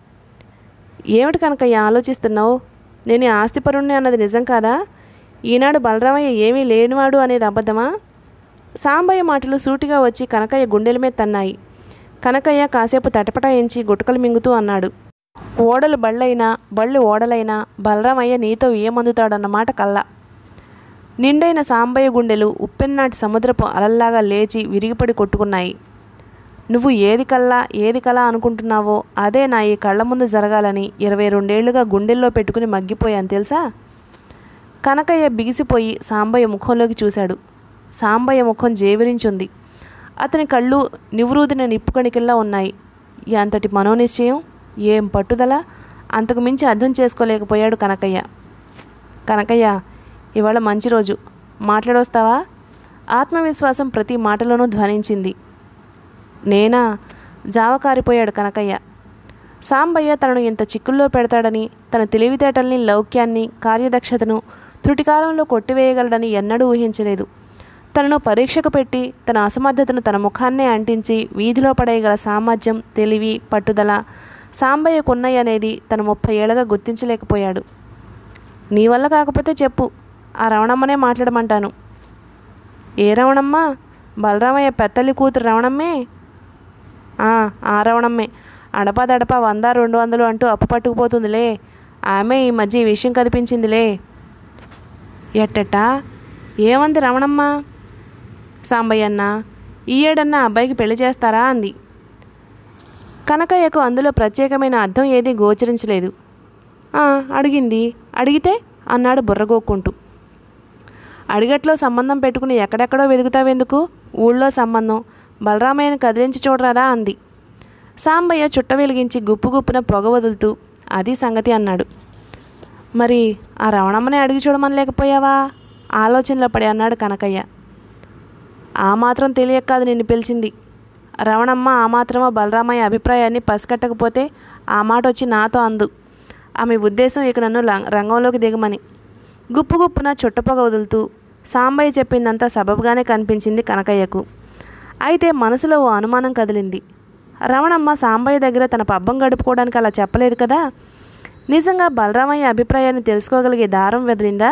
ఏమిటి కనుకయ్య ఆలోచిస్తున్నావు నేను ఈ ఆస్తిపరుణ్ణి అన్నది నిజం కాదా ఈనాడు బలరామయ్య ఏమీ లేనివాడు అనేది అబద్ధమా సాంబయ్య మాటలు సూటిగా వచ్చి కనకయ్య గుండెల మీద తన్నాయి కనకయ్య కాసేపు తటపటాయించి గుటకలు మింగుతూ అన్నాడు ఓడలు బళ్ళైనా బళ్ళు ఓడలైనా బలరామయ్య నీతో ఏమందుతాడన్నమాట కల్లా నిండైన సాంబయ్య గుండెలు ఉప్పెన్నాటి సముద్రపు అలల్లాగా లేచి విరిగిపడి కొట్టుకున్నాయి నువ్వు ఏది కల్లా ఏది కళ అనుకుంటున్నావో అదే నా ఈ కళ్ళ ముందు జరగాలని ఇరవై రెండేళ్లుగా గుండెల్లో పెట్టుకుని మగ్గిపోయాను తెలుసా కనకయ్య బిగిసిపోయి సాంబయ్య ముఖంలోకి చూశాడు సాంబయ్య ముఖం జేవిరించుంది అతని కళ్ళు నివృదిన నిప్పుకణికిల్లా ఉన్నాయి ఎంతటి మనోనిశ్చయం ఏం పట్టుదల అంతకు మించి అర్థం చేసుకోలేకపోయాడు కనకయ్య కనకయ్య ఇవాళ మంచి రోజు మాట్లాడొస్తావా ఆత్మవిశ్వాసం ప్రతి మాటలోనూ ధ్వనించింది నేనా జావకారిపోయాడు కనకయ్య సాంబయ్య తనను ఇంత చిక్కుల్లో పెడతాడని తన తెలివితేటల్ని లౌక్యాన్ని కార్యదక్షతను త్రుటికాలంలో కొట్టివేయగలడని ఎన్నడూ ఊహించలేదు తనను పరీక్షకు పెట్టి తన అసమర్థతను తన ముఖాన్నే అంటించి వీధిలో పడేయగల సామర్థ్యం తెలివి పట్టుదల సాంబయ్యకున్నాయి అనేది తను ముప్పై ఏళ్ళగా గుర్తించలేకపోయాడు నీ వల్ల కాకపోతే చెప్పు ఆ రవణమ్మనే మాట్లాడమంటాను ఏ రవణమ్మ బలరామయ్య పెత్తల్లి కూతురు రవణమ్మే "ఆ, ఆ రవణమ్మే అడపదడప వంద రెండు వందలు అంటూ అప్పు పట్టుకుపోతుందిలే ఆమె ఈ మధ్య ఈ విషయం కనిపించిందిలే ఎట్టెట్టా ఏమంది రమణమ్మ సాంబయ్య అన్న ఈ ఏడన్నా అబ్బాయికి పెళ్లి చేస్తారా అంది కనకయ్యకు అందులో ప్రత్యేకమైన అర్థం ఏదీ గోచరించలేదు "ఆ, అడిగింది అడిగితే అన్నాడు బుర్రగోక్కుంటూ అడిగట్లో సంబంధం పెట్టుకుని ఎక్కడెక్కడో వెతుకుతావెందుకు ఊళ్ళో సంబంధం బలరామయ్యను కదిలించి చూడరాదా అంది సాంబయ్య చుట్ట వెలిగించి గుప్పు గుప్పున పొగ వదులుతూ అది సంగతి అన్నాడు మరి ఆ రవణమ్మనే అడిగి చూడమని లేకపోయావా ఆలోచనలో పడి అన్నాడు కనకయ్య ఆ మాత్రం తెలియక కాదు నిన్ను పిలిచింది రవణమ్మ ఆ మాత్రమో బలరామయ్య అభిప్రాయాన్ని పసికట్టకపోతే ఆ మాట వచ్చి నాతో అందు ఆమె ఉద్దేశం ఇక నన్ను లం- రంగంలోకి దిగమని గుప్పు గుప్పున చుట్టపొగ వదులుతూ సాంబయ్య చెప్పిందంతా సబబుగానే కనిపించింది కనకయ్యకు అయితే మనసులో ఓ అనుమానం కదిలింది రమణమ్మ సాంబయ్య దగ్గర తన పబ్బం గడుపుకోవడానికి అలా చెప్పలేదు కదా నిజంగా బలరామయ్య అభిప్రాయాన్ని తెలుసుకోగలిగే దారం వెదిలిందా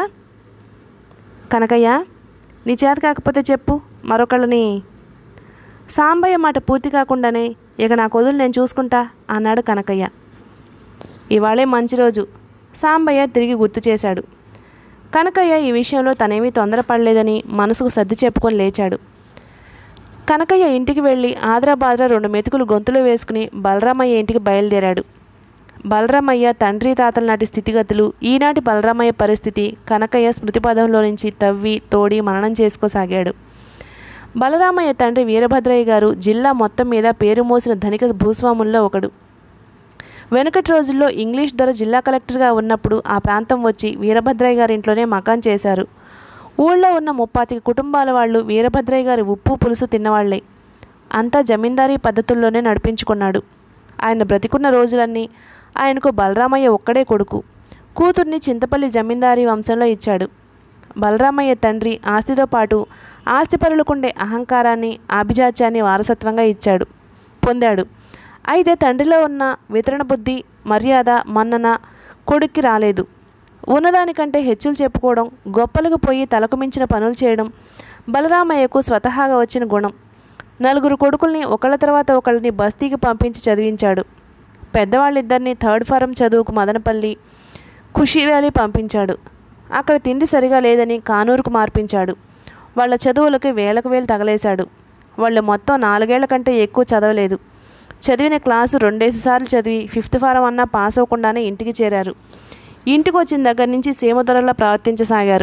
కనకయ్య నీ చేత కాకపోతే చెప్పు మరొకళ్ళని సాంబయ్య మాట పూర్తి కాకుండానే ఇక నా కొదులు నేను చూసుకుంటా అన్నాడు కనకయ్య ఇవాళే మంచి రోజు సాంబయ్య తిరిగి గుర్తు చేశాడు కనకయ్య ఈ విషయంలో తనేమీ తొందరపడలేదని మనసుకు సర్ది చెప్పుకొని లేచాడు కనకయ్య ఇంటికి వెళ్ళి ఆదరాబాద్రా రెండు మెతుకులు గొంతులో వేసుకుని బలరామయ్య ఇంటికి బయలుదేరాడు బలరామయ్య తండ్రి తాతల నాటి స్థితిగతులు ఈనాటి బలరామయ్య పరిస్థితి కనకయ్య స్మృతిపదంలో నుంచి తవ్వి తోడి మననం చేసుకోసాగాడు బలరామయ్య తండ్రి వీరభద్రయ్య గారు జిల్లా మొత్తం మీద పేరు మోసిన ధనిక భూస్వాముల్లో ఒకడు వెనుకటి రోజుల్లో ఇంగ్లీష్ దొర జిల్లా కలెక్టర్గా ఉన్నప్పుడు ఆ ప్రాంతం వచ్చి వీరభద్రయ్య గారి ఇంట్లోనే మకాన్ చేశారు ఊళ్ళో ఉన్న ముప్పాతికి కుటుంబాల వాళ్ళు వీరభద్రయ్య గారి ఉప్పు పులుసు తిన్నవాళ్లే అంతా జమీందారీ పద్ధతుల్లోనే నడిపించుకున్నాడు ఆయన బ్రతికున్న రోజులన్నీ ఆయనకు బలరామయ్య ఒక్కడే కొడుకు కూతుర్ని చింతపల్లి జమీందారీ వంశంలో ఇచ్చాడు బలరామయ్య తండ్రి ఆస్తితో పాటు ఆస్తిపరులకుండే అహంకారాన్ని ఆభిజాత్యాన్ని వారసత్వంగా ఇచ్చాడు పొందాడు అయితే తండ్రిలో ఉన్న వితరణ బుద్ధి మర్యాద మన్నన కొడుక్కి రాలేదు ఉన్నదానికంటే హెచ్చులు చెప్పుకోవడం గొప్పలకు పోయి తలకు మించిన పనులు చేయడం బలరామయ్యకు స్వతహాగా వచ్చిన గుణం నలుగురు కొడుకుల్ని ఒకళ్ళ తర్వాత ఒకళ్ళని బస్తీకి పంపించి చదివించాడు పెద్దవాళ్ళిద్దరిని థర్డ్ ఫారం చదువుకు మదనపల్లి ఖుషి వ్యాలీ పంపించాడు అక్కడ తిండి సరిగా లేదని కానూరుకు మార్పించాడు వాళ్ళ చదువులకి వేలకు వేలు తగలేశాడు వాళ్ళు మొత్తం నాలుగేళ్ల కంటే ఎక్కువ చదవలేదు చదివిన క్లాసు రెండేసి సార్లు చదివి ఫిఫ్త్ ఫారం అన్నా పాస్ అవ్వకుండానే ఇంటికి చేరారు ఇంటికి వచ్చిన దగ్గర నుంచి సీమదొరలా ప్రవర్తించసాగారు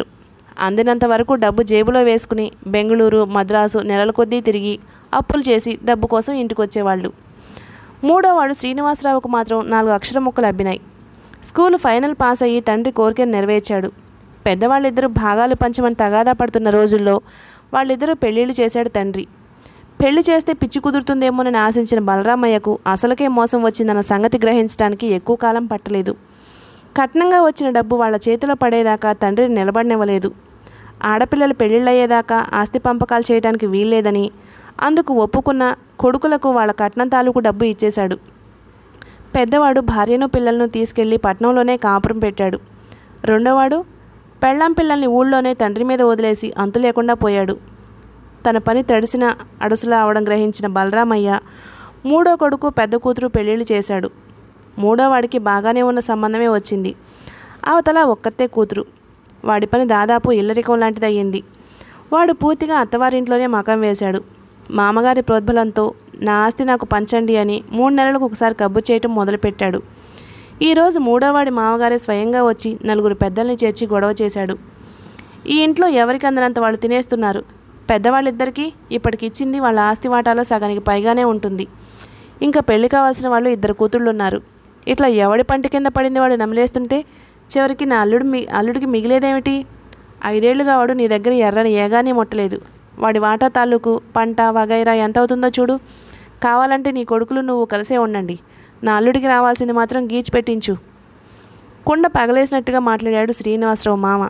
అందినంత వరకు డబ్బు జేబులో వేసుకుని బెంగళూరు మద్రాసు నెలల కొద్దీ తిరిగి అప్పులు చేసి డబ్బు కోసం ఇంటికి వచ్చేవాళ్ళు మూడోవాడు శ్రీనివాసరావుకు మాత్రం నాలుగు అక్షర ముక్కలు అబ్బినాయి స్కూలు ఫైనల్ పాస్ అయ్యి తండ్రి కోరికను నెరవేర్చాడు పెద్దవాళ్ళిద్దరూ భాగాలు పంచమని తగాదా పడుతున్న రోజుల్లో వాళ్ళిద్దరూ పెళ్ళిళ్ళు చేశాడు తండ్రి పెళ్లి చేస్తే పిచ్చి కుదురుతుందేమోనని ఆశించిన బలరామయ్యకు అసలుకే మోసం వచ్చిందన్న సంగతి గ్రహించడానికి ఎక్కువ కాలం పట్టలేదు కట్నంగా వచ్చిన డబ్బు వాళ్ళ చేతిలో పడేదాకా తండ్రిని నిలబడనివ్వలేదు ఆడపిల్లలు పెళ్ళిళ్ళయ్యేదాకా ఆస్తి పంపకాలు చేయడానికి వీల్లేదని అందుకు ఒప్పుకున్న కొడుకులకు వాళ్ళ కట్నం తాలూకు డబ్బు ఇచ్చేశాడు పెద్దవాడు భార్యను పిల్లలను తీసుకెళ్లి పట్నంలోనే కాపురం పెట్టాడు రెండోవాడు పెళ్ళాం పిల్లల్ని ఊళ్ళోనే తండ్రి మీద వదిలేసి అంతు లేకుండా పోయాడు తన పని తడిసిన అడుసులా అవడం గ్రహించిన బలరామయ్య మూడో కొడుకు పెద్ద కూతురు పెళ్ళిళ్ళు చేశాడు మూడో వాడికి బాగానే ఉన్న సంబంధమే వచ్చింది అవతల ఒక్కతే కూతురు వాడి పని దాదాపు ఇల్లరికం లాంటిది అయ్యింది వాడు పూర్తిగా అత్తవారింట్లోనే మకం వేశాడు మామగారి ప్రోద్బలంతో నా ఆస్తి నాకు పంచండి అని మూడు నెలలకు ఒకసారి కబ్బు చేయటం మొదలుపెట్టాడు ఈరోజు మూడోవాడి మామగారే స్వయంగా వచ్చి నలుగురు పెద్దల్ని చేర్చి గొడవ చేశాడు ఈ ఇంట్లో ఎవరికి అందనంత వాళ్ళు తినేస్తున్నారు పెద్దవాళ్ళిద్దరికీ ఇప్పటికి ఇచ్చింది వాళ్ళ ఆస్తి వాటాలో సగానికి పైగానే ఉంటుంది ఇంకా పెళ్లి కావాల్సిన వాళ్ళు ఇద్దరు కూతుళ్ళు ఉన్నారు ఇట్లా ఎవడి పంట కింద పడింది వాడు నమిలేస్తుంటే చివరికి నా అల్లుడు మీ అల్లుడికి మిగిలేదేమిటి ఐదేళ్లుగా వాడు నీ దగ్గర ఎర్రని ఏగానే ముట్టలేదు వాడి వాటా తాలూకు పంట వగైరా ఎంత అవుతుందో చూడు కావాలంటే నీ కొడుకులు నువ్వు కలిసే ఉండండి నా అల్లుడికి రావాల్సింది మాత్రం గీచి పెట్టించు కుండ పగలేసినట్టుగా మాట్లాడాడు శ్రీనివాసరావు మామ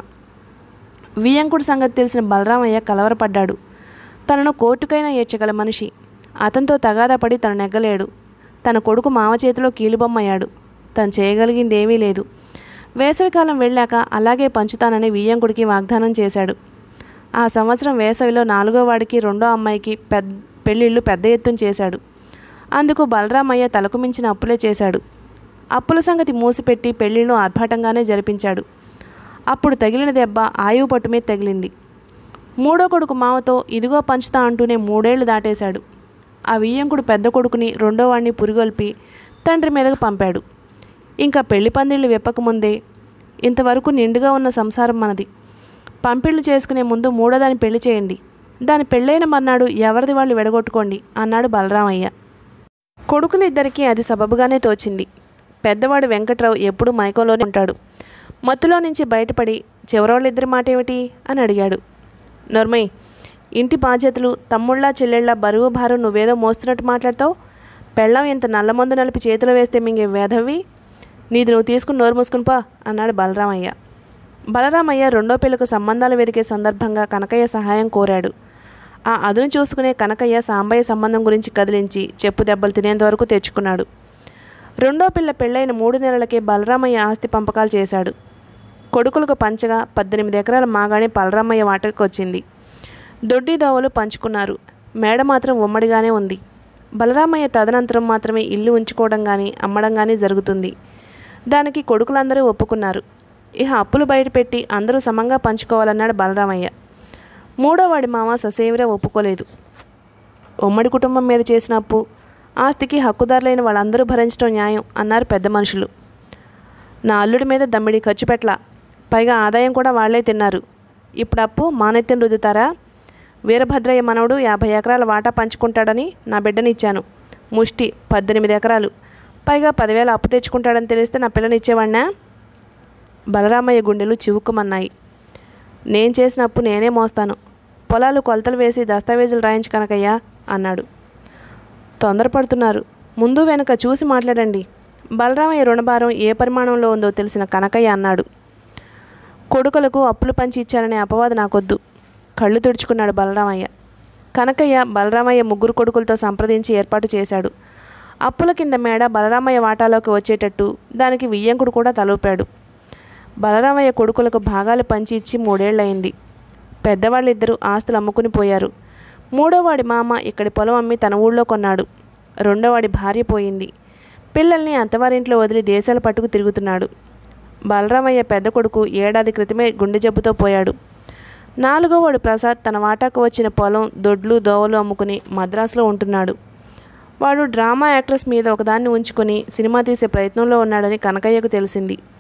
వియంకుడి సంగతి తెలిసిన బలరామయ్య కలవరపడ్డాడు తనను కోర్టుకైనా ఏడ్చగల మనిషి అతనితో తగాదా పడి తను నెగ్గలేడు తన కొడుకు మామ చేతిలో కీలుబొమ్మయ్యాడు తను చేయగలిగింది ఏమీ లేదు వేసవికాలం వెళ్ళాక అలాగే పంచుతానని వియ్యంకుడికి వాగ్దానం చేశాడు ఆ సంవత్సరం వేసవిలో నాలుగో వాడికి రెండో అమ్మాయికి పెద్ద పెళ్ళిళ్ళు పెద్ద ఎత్తున చేశాడు అందుకు బలరామయ్య తలకు మించిన అప్పులే చేశాడు అప్పుల సంగతి మూసిపెట్టి పెళ్ళిళ్ళు ఆర్భాటంగానే జరిపించాడు అప్పుడు తగిలిన దెబ్బ ఆయువు పట్టు మీద తగిలింది మూడో కొడుకు మావతో ఇదిగో పంచుతా అంటూనే మూడేళ్లు దాటేశాడు ఆ వియ్యంకుడు పెద్ద కొడుకుని రెండో వాడిని పురిగొల్పి తండ్రి మీదకు పంపాడు ఇంకా పెళ్లి పందిళ్ళు విప్పకముందే ఇంతవరకు నిండుగా ఉన్న సంసారం మనది పంపిళ్ళు చేసుకునే ముందు మూడోదాని పెళ్లి చేయండి దాని పెళ్ళైన మర్నాడు ఎవరిది వాళ్ళు విడగొట్టుకోండి అన్నాడు బలరామయ్య కొడుకులిద్దరికీ అది సబబుగానే తోచింది పెద్దవాడు వెంకట్రావు ఎప్పుడూ మైకోలోనే ఉంటాడు మత్తులో నుంచి బయటపడి చివరోళ్ళిద్దరి మాట ఏమిటి అని అడిగాడు నర్మయ్ ఇంటి బాధ్యతలు తమ్ముళ్ళ చెల్లెళ్ళ బరువు భారం నువ్వేదో మోస్తున్నట్టు మాట్లాడతావు పెళ్ళం ఇంత నల్లమందు నలిపి చేతిలో వేస్తే మింగే వేధవి నీది నువ్వు తీసుకుని నోరు మూసుకుని పా అన్నాడు బలరామయ్య బలరామయ్య రెండో పిల్లకు సంబంధాలు వెతికే సందర్భంగా కనకయ్య సహాయం కోరాడు ఆ అదును చూసుకునే కనకయ్య సాంబయ్య సంబంధం గురించి కదిలించి చెప్పు దెబ్బలు తినేంత వరకు తెచ్చుకున్నాడు రెండో పిల్ల పెళ్ళైన మూడు నెలలకే బలరామయ్య ఆస్తి పంపకాలు చేశాడు కొడుకులకు పంచగా పద్దెనిమిది ఎకరాల మాగానే బలరామయ్య వాటకి వచ్చింది దొడ్డి దోవలు పంచుకున్నారు మేడ మాత్రం ఉమ్మడిగానే ఉంది బలరామయ్య తదనంతరం మాత్రమే ఇల్లు ఉంచుకోవడం కానీ అమ్మడం కానీ జరుగుతుంది దానికి కొడుకులందరూ ఒప్పుకున్నారు ఇహ అప్పులు బయటపెట్టి అందరూ సమంగా పంచుకోవాలన్నాడు బలరామయ్య మూడో వాడి మామ ససేమిరా ఒప్పుకోలేదు ఉమ్మడి కుటుంబం మీద చేసిన అప్పు ఆస్తికి హక్కుదారులైన వాళ్ళందరూ భరించడం న్యాయం అన్నారు పెద్ద మనుషులు నా అల్లుడి మీద దమ్మిడి ఖర్చు పెట్టలా పైగా ఆదాయం కూడా వాళ్లే తిన్నారు ఇప్పుడు అప్పు మానెత్తిన రుద్దుతారా వీరభద్రయ్య మనవడు యాభై ఎకరాల వాటా పంచుకుంటాడని నా బిడ్డని ఇచ్చాను ముష్టి పద్దెనిమిది ఎకరాలు పైగా పదివేల అప్పు తెచ్చుకుంటాడని తెలిస్తే నా పిల్లని ఇచ్చేవాడినా బలరామయ్య గుండెలు చివుక్కుమన్నాయి నేను చేసిన అప్పు నేనే మోస్తాను పొలాలు కొలతలు వేసి దస్తావేజులు రాయించు కనకయ్యా అన్నాడు తొందరపడుతున్నారు ముందు వెనుక చూసి మాట్లాడండి బలరామయ్య రుణభారం ఏ పరిమాణంలో ఉందో తెలిసిన కనకయ్య అన్నాడు కొడుకులకు అప్పులు పంచి ఇచ్చారనే అపవాదు నాకొద్దు కళ్ళు తుడుచుకున్నాడు బలరామయ్య కనకయ్య బలరామయ్య ముగ్గురు కొడుకులతో సంప్రదించి ఏర్పాటు చేశాడు అప్పుల కింద మేడ బలరామయ్య వాటాలోకి వచ్చేటట్టు దానికి వియ్యంకుడు కూడా తలూపాడు బలరామయ్య కొడుకులకు భాగాలు పంచి ఇచ్చి మూడేళ్లయింది పెద్దవాళ్ళిద్దరూ ఆస్తులు అమ్ముకుని పోయారు మూడోవాడి మామ ఇక్కడి పొలం అమ్మి తన ఊళ్ళో కొన్నాడు రెండోవాడి భార్య పోయింది పిల్లల్ని అత్తవారింట్లో వదిలి దేశాలు పట్టుకు తిరుగుతున్నాడు బలరామయ్య పెద్ద కొడుకు ఏడాది క్రితమే గుండె జబ్బుతో పోయాడు నాలుగోవాడు ప్రసాద్ తన వాటాకు వచ్చిన పొలం దొడ్లు దోవలు అమ్ముకుని మద్రాసులో ఉంటున్నాడు వాడు డ్రామా యాక్ట్రెస్ మీద ఒకదాన్ని ఉంచుకొని సినిమా తీసే ప్రయత్నంలో ఉన్నాడని కనకయ్యకు తెలిసింది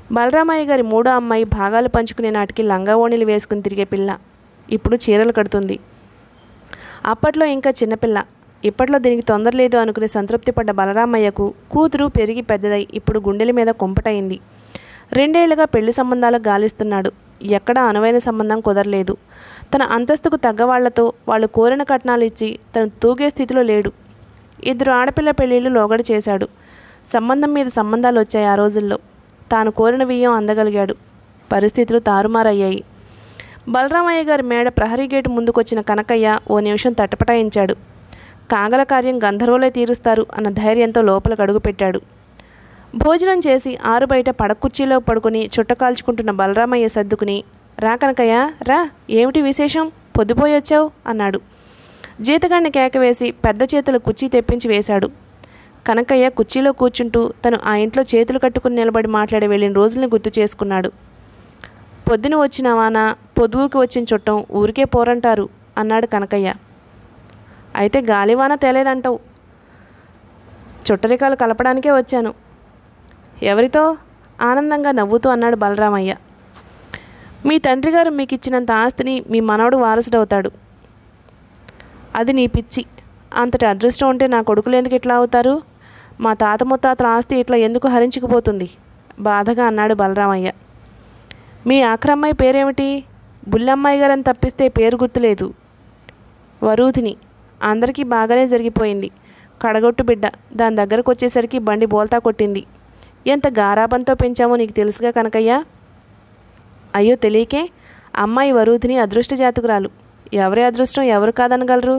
బలరామయ్య గారి మూడో అమ్మాయి భాగాలు పంచుకునే నాటికి లంగావోణీలు వేసుకుని తిరిగే పిల్ల ఇప్పుడు చీరలు కడుతుంది అప్పట్లో ఇంకా చిన్నపిల్ల ఇప్పట్లో దీనికి తొందర లేదు అనుకుని సంతృప్తి పడ్డ బలరామయ్యకు కూతురు పెరిగి పెద్దదై ఇప్పుడు గుండెల మీద కొంపటయింది రెండేళ్లుగా పెళ్లి సంబంధాలు గాలిస్తున్నాడు ఎక్కడా అనువైన సంబంధం కుదరలేదు తన అంతస్తుకు తగ్గవాళ్లతో వాళ్ళు కోరిన కట్నాలు ఇచ్చి తను తూగే స్థితిలో లేడు ఇద్దరు ఆడపిల్ల పెళ్ళిళ్ళు లోగడ చేశాడు సంబంధం మీద సంబంధాలు వచ్చాయి ఆ రోజుల్లో తాను కోరిన బియ్యం అందగలిగాడు పరిస్థితులు తారుమారయ్యాయి బలరామయ్య గారి మేడ ప్రహరీ గేటు ముందుకొచ్చిన కనకయ్య ఓ నిమిషం తటపటాయించాడు కాగల కార్యం గంధర్వులే తీరుస్తారు అన్న ధైర్యంతో లోపలికి అడుగుపెట్టాడు భోజనం చేసి ఆరు బయట పడకుర్చీలో పడుకుని చుట్టకాల్చుకుంటున్న బలరామయ్య సర్దుకుని రా కనకయ్య రా ఏమిటి విశేషం పొద్దుపోయి వచ్చావు అన్నాడు జీతగాడిని కేకవేసి పెద్ద చేతుల కుర్చీ తెప్పించి వేశాడు కనకయ్య కుర్చీలో కూర్చుంటూ తను ఆ ఇంట్లో చేతులు కట్టుకుని నిలబడి మాట్లాడి వెళ్ళిన రోజుల్ని గుర్తు చేసుకున్నాడు పొద్దున వచ్చిన వాన పొదుగుకి వచ్చిన చుట్టం ఊరికే పోరంటారు అన్నాడు కనకయ్య అయితే గాలివాన తేలేదంటావు చుట్టరికాలు కలపడానికే వచ్చాను ఎవరితో ఆనందంగా నవ్వుతూ అన్నాడు బలరామయ్య మీ తండ్రి గారు మీకు ఇచ్చినంత ఆస్తిని మీ మనవడు వారసుడవుతాడు అది నీ పిచ్చి అంతటి అదృష్టం ఉంటే నా కొడుకులు ఎందుకు ఇట్లా అవుతారు మా తాత ముత్తాతల ఆస్తి ఇట్లా ఎందుకు హరించుకుపోతుంది బాధగా అన్నాడు బలరామయ్య మీ ఆఖరమ్మాయి పేరేమిటి బుల్లమ్మాయి గారని తప్పిస్తే పేరు గుర్తులేదు వరూధిని అందరికీ బాగానే జరిగిపోయింది కడగొట్టు బిడ్డ దాని దగ్గరకు వచ్చేసరికి బండి బోల్తా కొట్టింది ఎంత గారాబంతో పెంచామో నీకు తెలుసుగా కనకయ్యా అయ్యో తెలియకే అమ్మాయి వరూధిని అదృష్ట జాతకురాలు ఎవరి అదృష్టం ఎవరు కాదనగలరు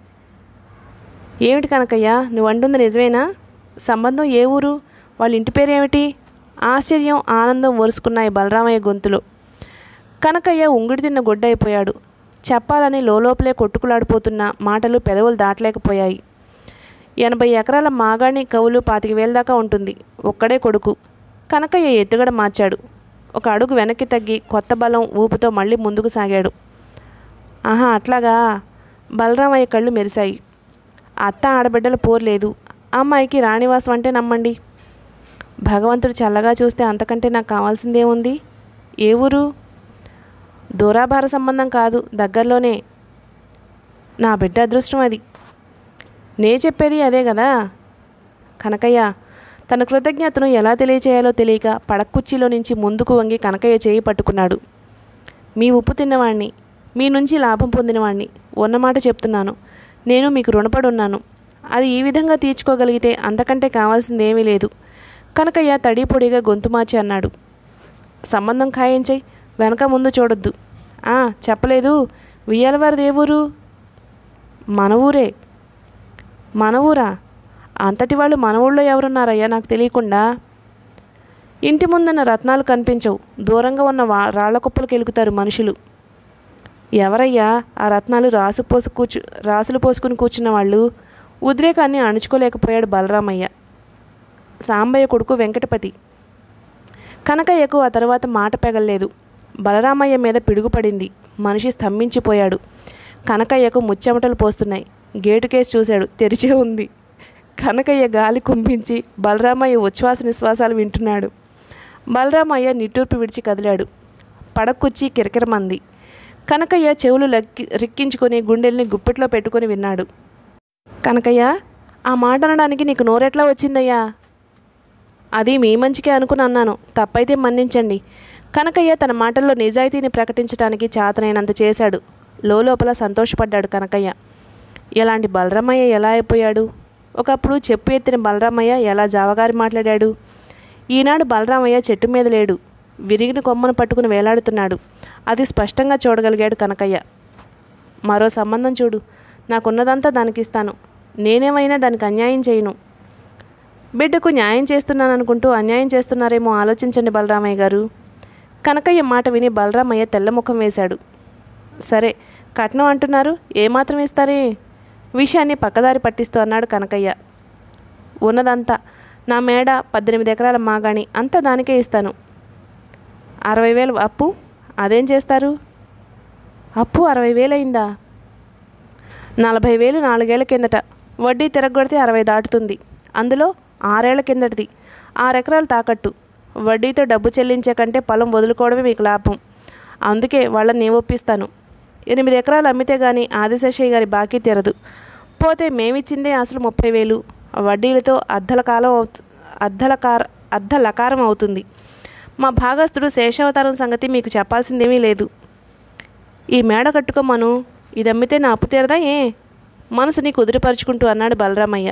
ఏమిటి కనకయ్య నువ్వు అంటుంది నిజమేనా సంబంధం ఏ ఊరు వాళ్ళ ఇంటి పేరేమిటి ఆశ్చర్యం ఆనందం వరుసుకున్నాయి బలరామయ్య గొంతులో కనకయ్య ఉంగిడి తిన్న గొడ్డ అయిపోయాడు చెప్పాలని లోపలే కొట్టుకులాడిపోతున్న మాటలు పెదవులు దాటలేకపోయాయి ఎనభై ఎకరాల మాగాణి కవులు పాతిక వేల దాకా ఉంటుంది ఒక్కడే కొడుకు కనకయ్య ఎత్తుగడ మార్చాడు ఒక అడుగు వెనక్కి తగ్గి కొత్త బలం ఊపుతో మళ్ళీ ముందుకు సాగాడు ఆహా అట్లాగా బలరామయ్య కళ్ళు మెరిశాయి అత్త ఆడబిడ్డల పోర్లేదు అమ్మాయికి రాణివాసం అంటే నమ్మండి భగవంతుడు చల్లగా చూస్తే అంతకంటే నాకు కావాల్సిందేముంది ఏ ఊరు దూరాభార సంబంధం కాదు దగ్గరలోనే నా బిడ్డ అదృష్టం అది నే చెప్పేది అదే కదా కనకయ్య తన కృతజ్ఞతను ఎలా తెలియచేయాలో తెలియక పడక్కుర్చీలో నుంచి ముందుకు వంగి కనకయ్య చేయి పట్టుకున్నాడు మీ ఉప్పు తిన్నవాణ్ణి మీ నుంచి లాభం పొందినవాణ్ణి ఉన్నమాట చెప్తున్నాను నేను మీకు రుణపడి ఉన్నాను అది ఈ విధంగా తీర్చుకోగలిగితే అంతకంటే కావాల్సింది ఏమీ లేదు కనకయ్య తడి పొడిగా గొంతు మార్చి అన్నాడు సంబంధం ఖాయించై వెనక ముందు చూడొద్దు ఆ, చెప్పలేదు వియ్యాలవారిది ఏ ఊరు మన ఊరే మన ఊరా అంతటి వాళ్ళు మన ఊళ్ళో ఎవరున్నారయ్యా నాకు తెలియకుండా ఇంటి ముందున్న రత్నాలు కనిపించవు దూరంగా ఉన్న వా రాళ్ల కుప్పలకు ఎలుకుతారు మనుషులు ఎవరయ్యా ఆ రత్నాలు రాసు పోసు కూర్చు రాసులు పోసుకుని కూర్చున్న వాళ్ళు ఉద్రేకాన్ని అణుచుకోలేకపోయాడు బలరామయ్య సాంబయ్య కొడుకు వెంకటపతి కనకయ్యకు ఆ తర్వాత మాట పెగల్లేదు బలరామయ్య మీద పిడుగుపడింది మనిషి స్తంభించిపోయాడు కనకయ్యకు ముచ్చెమటలు పోస్తున్నాయి గేటు కేసు చూశాడు తెరిచే ఉంది కనకయ్య గాలి కుంభించి బలరామయ్య ఉచ్ఛ్వాస నిశ్వాసాలు వింటున్నాడు బలరామయ్య నిట్టూర్పు విడిచి కదిలాడు పడకుచ్చి కిరకిరమంది కనకయ్య చెవులు లక్కి రిక్కించుకొని గుండెల్ని గుప్పెట్లో పెట్టుకొని విన్నాడు కనకయ్య ఆ మాట అనడానికి నీకు నోరెట్లా వచ్చిందయ్యా అది మీ మంచికే అనుకుని అన్నాను తప్పైతే మన్నించండి కనకయ్య తన మాటల్లో నిజాయితీని ప్రకటించడానికి చేతనైనంత చేశాడు లోపల సంతోషపడ్డాడు కనకయ్య ఇలాంటి బలరామయ్య ఎలా అయిపోయాడు ఒకప్పుడు చెప్పు ఎత్తిన బలరామయ్య ఎలా జావగారి మాట్లాడాడు ఈనాడు బలరామయ్య చెట్టు మీద లేడు విరిగిన కొమ్మను పట్టుకుని వేలాడుతున్నాడు అది స్పష్టంగా చూడగలిగాడు కనకయ్య మరో సంబంధం చూడు నాకున్నదంతా దానికి ఇస్తాను నేనేమైనా దానికి అన్యాయం చేయను బిడ్డకు న్యాయం చేస్తున్నాననుకుంటూ అన్యాయం చేస్తున్నారేమో ఆలోచించండి బలరామయ్య గారు కనకయ్య మాట విని బలరామయ్య తెల్లముఖం వేశాడు సరే కట్నం అంటున్నారు ఏమాత్రం ఇస్తారే విషయాన్ని పక్కదారి పట్టిస్తూ అన్నాడు కనకయ్య ఉన్నదంతా నా మేడ పద్దెనిమిది ఎకరాల మాగాణి అంతా దానికే ఇస్తాను అరవై వేలు అప్పు అదేం చేస్తారు అప్పు అరవై వేలు అయిందా నలభై వేలు నాలుగేళ్ల కిందట వడ్డీ తిరగొడితే అరవై దాటుతుంది అందులో ఆరేళ్ల కిందటిది ఆరెకరాలు తాకట్టు వడ్డీతో డబ్బు చెల్లించే కంటే పొలం వదులుకోవడమే మీకు లాభం అందుకే వాళ్ళని ఒప్పిస్తాను ఎనిమిది ఎకరాలు అమ్మితే గాని ఆదిశేషయ్య గారి బాకీ తీరదు పోతే మేమిచ్చిందే అసలు ముప్పై వేలు వడ్డీలతో అర్ధల కాలం అవుతు అర్ధల కార అర్ధ లకారం అవుతుంది మా భాగస్థుడు శేషావతారం సంగతి మీకు చెప్పాల్సిందేమీ లేదు ఈ మేడ కట్టుకోమను ఇది అమ్మితే నా అప్పు తీరదా ఏ మనసుని కుదురుపరుచుకుంటూ అన్నాడు బలరామయ్య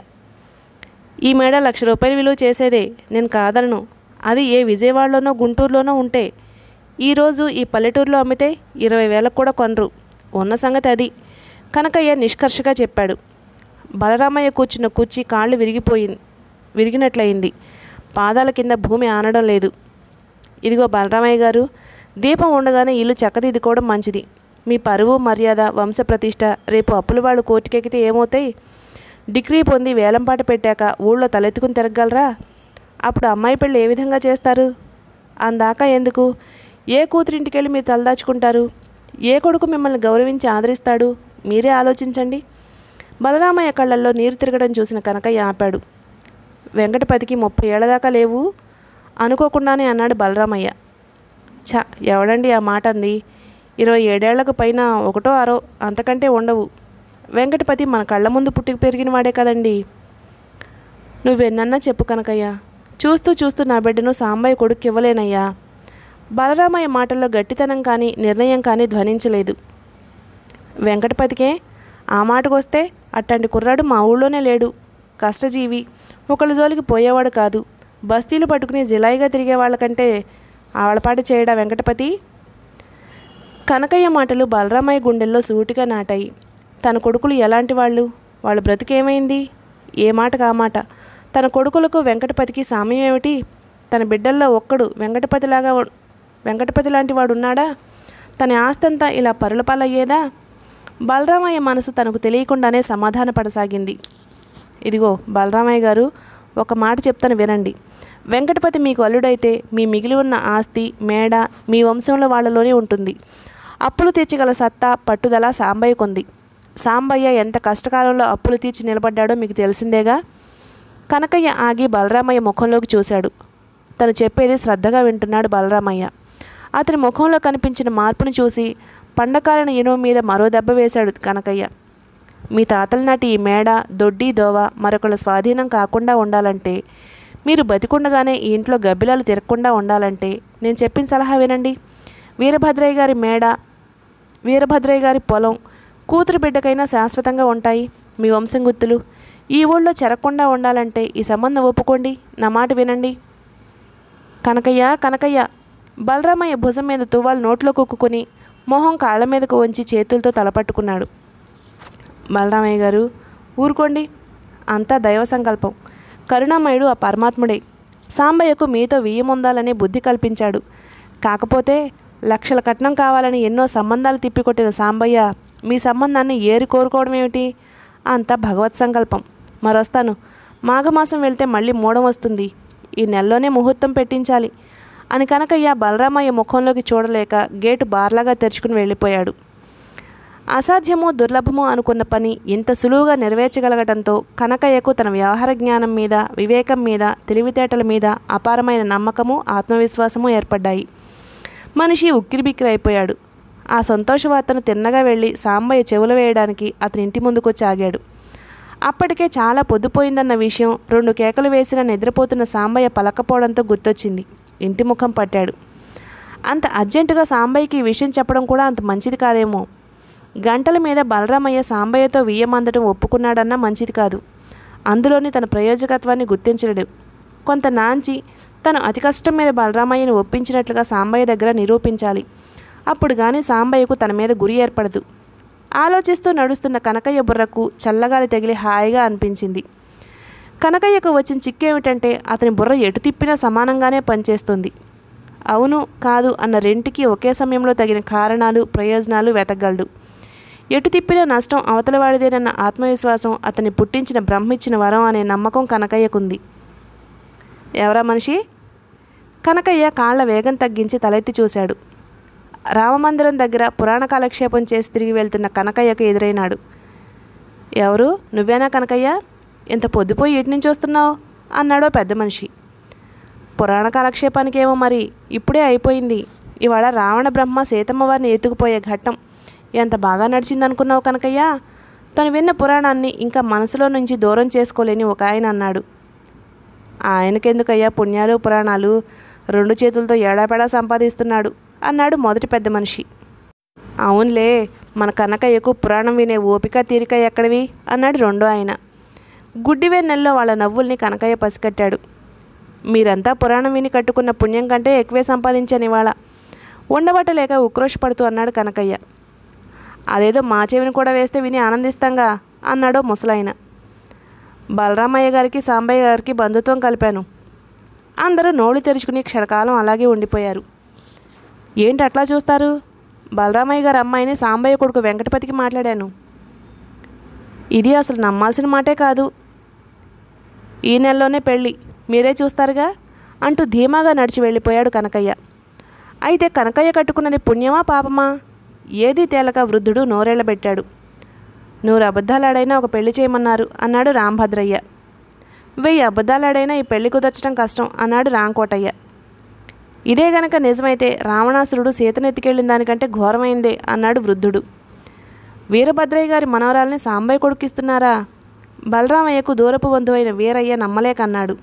ఈ మేడ లక్ష రూపాయలు విలువ చేసేదే నేను కాదలను అది ఏ విజయవాడలోనో గుంటూరులోనో ఉంటే ఈరోజు ఈ పల్లెటూరులో అమ్మితే ఇరవై వేలకు కూడా కొనరు ఉన్న సంగతి అది కనకయ్య నిష్కర్షగా చెప్పాడు బలరామయ్య కూర్చున్న కుర్చీ కాళ్ళు విరిగిపోయింది విరిగినట్లయింది పాదాల కింద భూమి ఆనడం లేదు ఇదిగో బలరామయ్య గారు దీపం ఉండగానే ఇల్లు చక్కదిద్దుకోవడం మంచిది మీ పరువు మర్యాద వంశప్రతిష్ఠ రేపు అప్పుల వాళ్ళు కోర్టుకెక్కితే ఏమవుతాయి డిగ్రీ పొంది వేలంపాట పెట్టాక ఊళ్ళో తలెత్తుకుని తిరగలరా అప్పుడు అమ్మాయి పెళ్ళి ఏ విధంగా చేస్తారు అందాక ఎందుకు ఏ కూతురింటికి వెళ్ళి మీరు తలదాచుకుంటారు ఏ కొడుకు మిమ్మల్ని గౌరవించి ఆదరిస్తాడు మీరే ఆలోచించండి బలరామయ్య కళ్ళల్లో నీరు తిరగడం చూసిన కనకయ్య ఆపాడు వెంకటపతికి ముప్పై ఏళ్ల దాకా లేవు అనుకోకుండానే అన్నాడు బలరామయ్య ఛ ఎవడండి ఆ మాట అంది ఇరవై ఏడేళ్లకు పైన ఒకటో ఆరో అంతకంటే ఉండవు వెంకటపతి మన కళ్ళ ముందు పుట్టుకు పెరిగిన వాడే కదండి నువ్వెన్నన్నా చెప్పు కనకయ్య చూస్తూ చూస్తూ నా బిడ్డను సాంబయ్య కొడుకు ఇవ్వలేనయ్యా బలరామయ్య మాటల్లో గట్టితనం కానీ నిర్ణయం కానీ ధ్వనించలేదు వెంకటపతికే ఆ మాటకొస్తే అట్లాంటి కుర్రాడు మా ఊళ్ళోనే లేడు కష్టజీవి ఒకళ్ళ జోలికి పోయేవాడు కాదు బస్తీలు పట్టుకుని జిలాయిగా తిరిగే వాళ్ళకంటే ఆవళపాటు చేయడా వెంకటపతి కనకయ్య మాటలు బలరామయ్య గుండెల్లో సూటిగా నాటాయి తన కొడుకులు ఎలాంటి వాళ్ళు వాళ్ళ బ్రతుకేమైంది ఏ మాటకు ఆ మాట తన కొడుకులకు వెంకటపతికి సామ్యం ఏమిటి తన బిడ్డల్లో ఒక్కడు వెంకటపతిలాగా ఉ- వెంకటపతి లాంటి వాడు ఉన్నాడా తన ఆస్తంతా ఇలా పరుల పాలయ్యేదా బలరామయ్య మనసు తనకు తెలియకుండానే సమాధానపడసాగింది ఇదిగో బలరామయ్య గారు ఒక మాట చెప్తాను వినండి వెంకటపతి మీకు అల్లుడైతే మీ మిగిలి ఉన్న ఆస్తి మేడ మీ వంశంలో వాళ్ళలోనే ఉంటుంది అప్పులు తీర్చగల సత్తా పట్టుదల సాంబయ్య కొంది సాంబయ్య ఎంత కష్టకాలంలో అప్పులు తీర్చి నిలబడ్డాడో మీకు తెలిసిందేగా కనకయ్య ఆగి బలరామయ్య ముఖంలోకి చూశాడు తను చెప్పేది శ్రద్ధగా వింటున్నాడు బలరామయ్య అతని ముఖంలో కనిపించిన మార్పును చూసి పండకాలను ఇనుము మీద మరో దెబ్బ వేశాడు కనకయ్య మీ తాతల నాటి ఈ మేడ దొడ్డి దోవ మరొకళ్ళ స్వాధీనం కాకుండా ఉండాలంటే మీరు బతికుండగానే ఈ ఇంట్లో గబ్బిలాలు తిరగకుండా ఉండాలంటే నేను చెప్పిన సలహా వినండి వీరభద్రయ్య గారి మేడ వీరభద్రయ్య గారి పొలం కూతురు బిడ్డకైనా శాశ్వతంగా ఉంటాయి మీ వంశం గుర్తులు ఈ ఊళ్ళో చెరగకుండా ఉండాలంటే ఈ సంబంధం ఒప్పుకోండి నా మాట వినండి కనకయ్య కనకయ్య బలరామయ్య భుజం మీద తువ్వాలు నోట్లో కుక్కుని మొహం కాళ్ళ మీదకు వంచి చేతులతో తలపట్టుకున్నాడు బలరామయ్య గారు ఊరుకోండి అంతా దైవ సంకల్పం కరుణామయుడు ఆ పరమాత్ముడే సాంబయ్యకు మీతో వియ్యముందాలనే బుద్ధి కల్పించాడు కాకపోతే లక్షల కట్నం కావాలని ఎన్నో సంబంధాలు తిప్పికొట్టిన సాంబయ్య మీ సంబంధాన్ని ఏరి కోరుకోవడం ఏమిటి అంతా భగవత్ సంకల్పం మరొస్తాను మాఘమాసం వెళ్తే మళ్ళీ మూడం వస్తుంది ఈ నెలలోనే ముహూర్తం పెట్టించాలి అని కనకయ్య బలరామయ్య ముఖంలోకి చూడలేక గేటు బార్లాగా తెరుచుకుని వెళ్ళిపోయాడు అసాధ్యమో దుర్లభమో అనుకున్న పని ఇంత సులువుగా నెరవేర్చగలగటంతో కనకయ్యకు తన వ్యవహార జ్ఞానం మీద వివేకం మీద తెలివితేటల మీద అపారమైన నమ్మకము ఆత్మవిశ్వాసము ఏర్పడ్డాయి మనిషి ఉక్కిరిబిక్కిరి అయిపోయాడు ఆ సంతోష వార్తను తిన్నగా వెళ్ళి సాంబయ్య చెవులు వేయడానికి అతని ఇంటి ముందుకొచ్చి ఆగాడు అప్పటికే చాలా పొద్దుపోయిందన్న విషయం రెండు కేకలు వేసిన నిద్రపోతున్న సాంబయ్య పలకపోవడంతో గుర్తొచ్చింది ఇంటి ముఖం పట్టాడు అంత అర్జెంటుగా సాంబయ్యకి ఈ విషయం చెప్పడం కూడా అంత మంచిది కాదేమో గంటల మీద బలరామయ్య సాంబయ్యతో వియ్యమందడం ఒప్పుకున్నాడన్నా మంచిది కాదు అందులోని తన ప్రయోజకత్వాన్ని గుర్తించలేడు కొంత నాంచి తను అతి కష్టం మీద బలరామయ్యను ఒప్పించినట్లుగా సాంబయ్య దగ్గర నిరూపించాలి అప్పుడు కానీ సాంబయ్యకు తన మీద గురి ఏర్పడదు ఆలోచిస్తూ నడుస్తున్న కనకయ్య బుర్రకు చల్లగాలి తగిలి హాయిగా అనిపించింది కనకయ్యకు వచ్చిన చిక్కేమిటంటే అతని బుర్ర ఎటు తిప్పినా సమానంగానే పనిచేస్తుంది అవును కాదు అన్న రెంటికి ఒకే సమయంలో తగిన కారణాలు ప్రయోజనాలు వెతకగలడు ఎటు తిప్పినా నష్టం అవతలవాడిదేనన్న ఆత్మవిశ్వాసం అతన్ని పుట్టించిన బ్రహ్మిచ్చిన వరం అనే నమ్మకం కనకయ్యకుంది ఎవరా మనిషి కనకయ్య కాళ్ళ వేగం తగ్గించి తలెత్తి చూశాడు రామమందిరం దగ్గర పురాణ కాలక్షేపం చేసి తిరిగి వెళ్తున్న కనకయ్యకు ఎదురైనాడు ఎవరు నువ్వేనా కనకయ్య ఇంత పొద్దుపోయి ఇటు నుంచి వస్తున్నావు అన్నాడో పెద్ద మనిషి పురాణ కాలక్షేపానికేమో మరి ఇప్పుడే అయిపోయింది ఇవాళ రావణ బ్రహ్మ సీతమ్మ వారిని ఎత్తుకుపోయే ఘట్టం ఎంత బాగా నడిచిందనుకున్నావు కనకయ్య తను విన్న పురాణాన్ని ఇంకా మనసులో నుంచి దూరం చేసుకోలేని ఒక ఆయన అన్నాడు ఆయనకెందుకయ్యా పుణ్యాలు పురాణాలు రెండు చేతులతో ఏడాపెడా సంపాదిస్తున్నాడు అన్నాడు మొదటి పెద్ద మనిషి అవునులే మన కనకయ్యకు పురాణం వినే ఓపిక తీరిక ఎక్కడివి అన్నాడు రెండో ఆయన గుడ్డివే నెలలో వాళ్ళ నవ్వుల్ని కనకయ్య పసికట్టాడు మీరంతా పురాణం విని కట్టుకున్న పుణ్యం కంటే ఎక్కువే సంపాదించాను ఇవాళ ఉండబట్టలేక ఉక్రోషపడుతూ అన్నాడు కనకయ్య అదేదో మా చెవిని కూడా వేస్తే విని ఆనందిస్తాంగా అన్నాడో ముసలాయన బలరామయ్య గారికి సాంబయ్య గారికి బంధుత్వం కలిపాను అందరూ నోళ్ళు తెరుచుకుని క్షణకాలం అలాగే ఉండిపోయారు ఏంటి అట్లా చూస్తారు బలరామయ్య గారి అమ్మాయిని సాంబయ్య కొడుకు వెంకటపతికి మాట్లాడాను ఇది అసలు నమ్మాల్సిన మాటే కాదు ఈ నెలలోనే పెళ్ళి మీరే చూస్తారుగా అంటూ ధీమాగా నడిచి వెళ్ళిపోయాడు కనకయ్య అయితే కనకయ్య కట్టుకున్నది పుణ్యమా పాపమా ఏదీ తేలక వృద్ధుడు నోరేళ్లబెట్టాడు నూరు అబద్ధాలాడైనా ఒక పెళ్లి చేయమన్నారు అన్నాడు రాంభద్రయ్య వెయ్యి అబద్ధాలాడైనా ఈ పెళ్లి కుదర్చడం కష్టం అన్నాడు రాంకోటయ్య ఇదే గనక నిజమైతే రావణాసురుడు సీతను ఎత్తుకెళ్ళిన దానికంటే ఘోరమైందే అన్నాడు వృద్ధుడు వీరభద్రయ్య గారి మనవరాల్ని సాంబయ్య కొడుకిస్తున్నారా బలరామయ్యకు దూరపు బంధువైన వీరయ్య నమ్మలేక అన్నాడు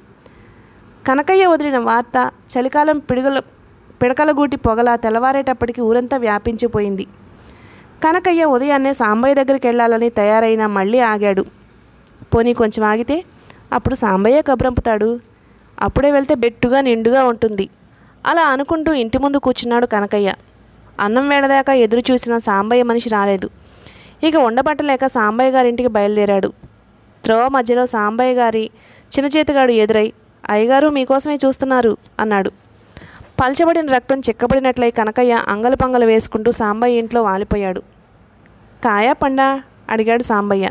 కనకయ్య వదిలిన వార్త చలికాలం పిడుగల పిడకలగూటి పొగల తెల్లవారేటప్పటికి ఊరంతా వ్యాపించిపోయింది కనకయ్య ఉదయాన్నే సాంబయ్య దగ్గరికి వెళ్ళాలని తయారైనా మళ్ళీ ఆగాడు పోనీ కొంచెం ఆగితే అప్పుడు సాంబయ్య కబురంపుతాడు అప్పుడే వెళ్తే బెట్టుగా నిండుగా ఉంటుంది అలా అనుకుంటూ ఇంటి ముందు కూర్చున్నాడు కనకయ్య అన్నం వేళదాకా ఎదురు చూసిన సాంబయ్య మనిషి రాలేదు ఇక ఉండబట్టలేక సాంబయ్య గారింటికి బయలుదేరాడు త్రోవ మధ్యలో సాంబయ్య గారి చిన్నచేతిగాడు ఎదురై అయ్యగారు మీకోసమే చూస్తున్నారు అన్నాడు పల్చబడిన రక్తం చిక్కబడినట్లయి కనకయ్య అంగలు పంగలు వేసుకుంటూ సాంబయ్య ఇంట్లో వాలిపోయాడు కాయా పండా అడిగాడు సాంబయ్య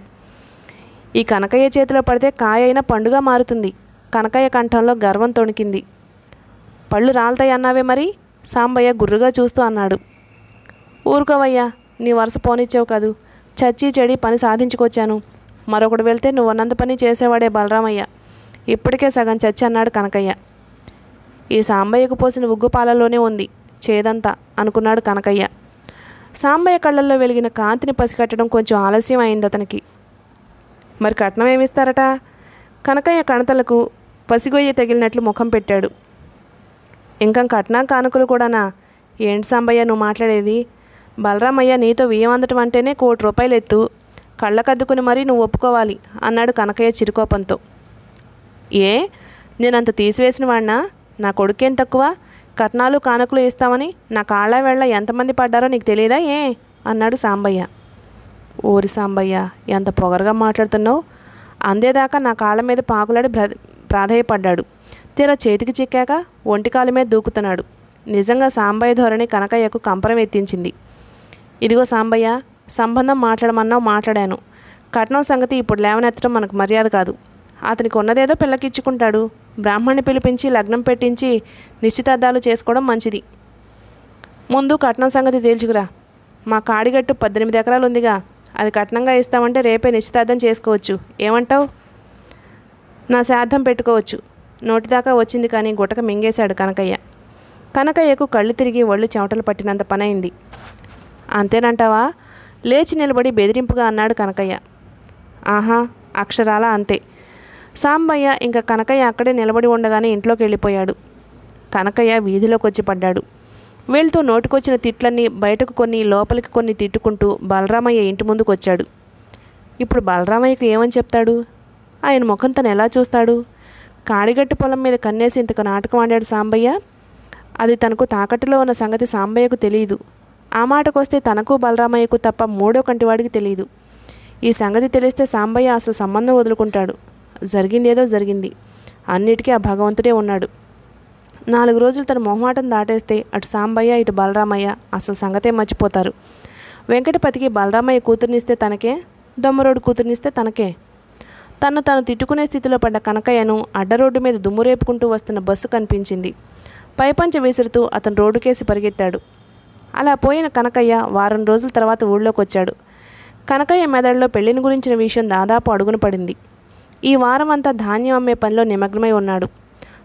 ఈ కనకయ్య చేతిలో పడితే కాయ అయినా పండుగ మారుతుంది కనకయ్య కంఠంలో గర్వం తొణికింది పళ్ళు రాలుతాయి అన్నావే మరి సాంబయ్య గుర్రుగా చూస్తూ అన్నాడు ఊరుకోవయ్యా నీ వరుస పోనిచ్చావు కదూ చచ్చి చెడి పని సాధించుకొచ్చాను మరొకడు వెళ్తే నువ్వు అన్నంత పని చేసేవాడే బలరామయ్య ఇప్పటికే సగం చచ్చి అన్నాడు కనకయ్య ఈ సాంబయ్యకు పోసిన ఉగ్గు పాలలోనే ఉంది చేదంతా అనుకున్నాడు కనకయ్య సాంబయ్య కళ్ళల్లో వెలిగిన కాంతిని పసికట్టడం కొంచెం ఆలస్యం అయింది అతనికి మరి కట్నం ఏమిస్తారట కనకయ్య కణతలకు పసిగొయ్యి తగిలినట్లు ముఖం పెట్టాడు ఇంకా కట్నం కానుకలు కూడానా ఏంటి సాంబయ్య నువ్వు మాట్లాడేది బలరామయ్య నీతో వియ్యం అందటం అంటేనే కోటి రూపాయలు ఎత్తు కళ్ళకద్దుకుని మరీ నువ్వు ఒప్పుకోవాలి అన్నాడు కనకయ్య చిరుకోపంతో ఏ నేనంత తీసివేసిన వాడినా నా కొడుకేం తక్కువ కట్నాలు కానుకలు ఇస్తామని నా కాళ్ళ వేళ్ళ ఎంతమంది పడ్డారో నీకు తెలియదా ఏ అన్నాడు సాంబయ్య ఓరి సాంబయ్య ఎంత పొగరగా మాట్లాడుతున్నావు అందేదాకా నా కాళ్ళ మీద పాకులాడి బ్ర ప్రాధేయపడ్డాడు తీరా చేతికి చిక్కాక ఒంటి కాలు మీద దూకుతున్నాడు నిజంగా సాంబయ్య ధోరణి కనకయ్యకు కంపరం ఎత్తించింది ఇదిగో సాంబయ్య సంబంధం మాట్లాడమన్నావు మాట్లాడాను కట్నం సంగతి ఇప్పుడు లేవనెత్తడం మనకు మర్యాద కాదు అతనికి ఉన్నదేదో పిల్లకిచ్చుకుంటాడు బ్రాహ్మణ్ణి పిలిపించి లగ్నం పెట్టించి నిశ్చితార్థాలు చేసుకోవడం మంచిది ముందు కట్నం సంగతి తేల్చుకురా మా కాడిగట్టు పద్దెనిమిది ఎకరాలు ఉందిగా అది కట్నంగా ఇస్తామంటే రేపే నిశ్చితార్థం చేసుకోవచ్చు ఏమంటావు నా శ్రాద్ధం పెట్టుకోవచ్చు నోటిదాకా వచ్చింది కానీ గుటక మింగేశాడు కనకయ్య కనకయ్యకు కళ్ళు తిరిగి ఒళ్ళు చెమటలు పట్టినంత పనైంది అంతేనంటావా లేచి నిలబడి బెదిరింపుగా అన్నాడు కనకయ్య ఆహా అక్షరాల అంతే సాంబయ్య ఇంకా కనకయ్య అక్కడే నిలబడి ఉండగానే ఇంట్లోకి వెళ్ళిపోయాడు కనకయ్య వీధిలోకి వచ్చి పడ్డాడు వెళ్తూ నోటికొచ్చిన తిట్లన్నీ బయటకు కొన్ని లోపలికి కొన్ని తిట్టుకుంటూ బలరామయ్య ఇంటి ముందుకు వచ్చాడు ఇప్పుడు బలరామయ్యకు ఏమని చెప్తాడు ఆయన ముఖం తను ఎలా చూస్తాడు కాడిగట్టు పొలం మీద కన్నేసి ఇంతకు నాటకం ఆడాడు సాంబయ్య అది తనకు తాకట్టులో ఉన్న సంగతి సాంబయ్యకు తెలియదు ఆ మాటకొస్తే తనకు బలరామయ్యకు తప్ప మూడో కంటివాడికి తెలియదు ఈ సంగతి తెలిస్తే సాంబయ్య అసలు సంబంధం వదులుకుంటాడు జరిగిందేదో జరిగింది అన్నిటికీ ఆ భగవంతుడే ఉన్నాడు నాలుగు రోజులు తన మొహమాటం దాటేస్తే అటు సాంబయ్య ఇటు బలరామయ్య అసలు సంగతే మర్చిపోతారు వెంకటపతికి బలరామయ్య కూతుర్నిస్తే తనకే దొమ్మరోడు కూతుర్నిస్తే తనకే తను తను తిట్టుకునే స్థితిలో పడ్డ కనకయ్యను అడ్డ రోడ్డు మీద దుమ్ము రేపుకుంటూ వస్తున్న బస్సు కనిపించింది పైపంచ విసురుతూ అతను రోడ్డుకేసి పరిగెత్తాడు అలా పోయిన కనకయ్య వారం రోజుల తర్వాత ఊళ్ళోకి వచ్చాడు కనకయ్య మెదడులో పెళ్లిని గురించిన విషయం దాదాపు అడుగున పడింది ఈ వారం అంతా ధాన్యం అమ్మే పనిలో నిమగ్నమై ఉన్నాడు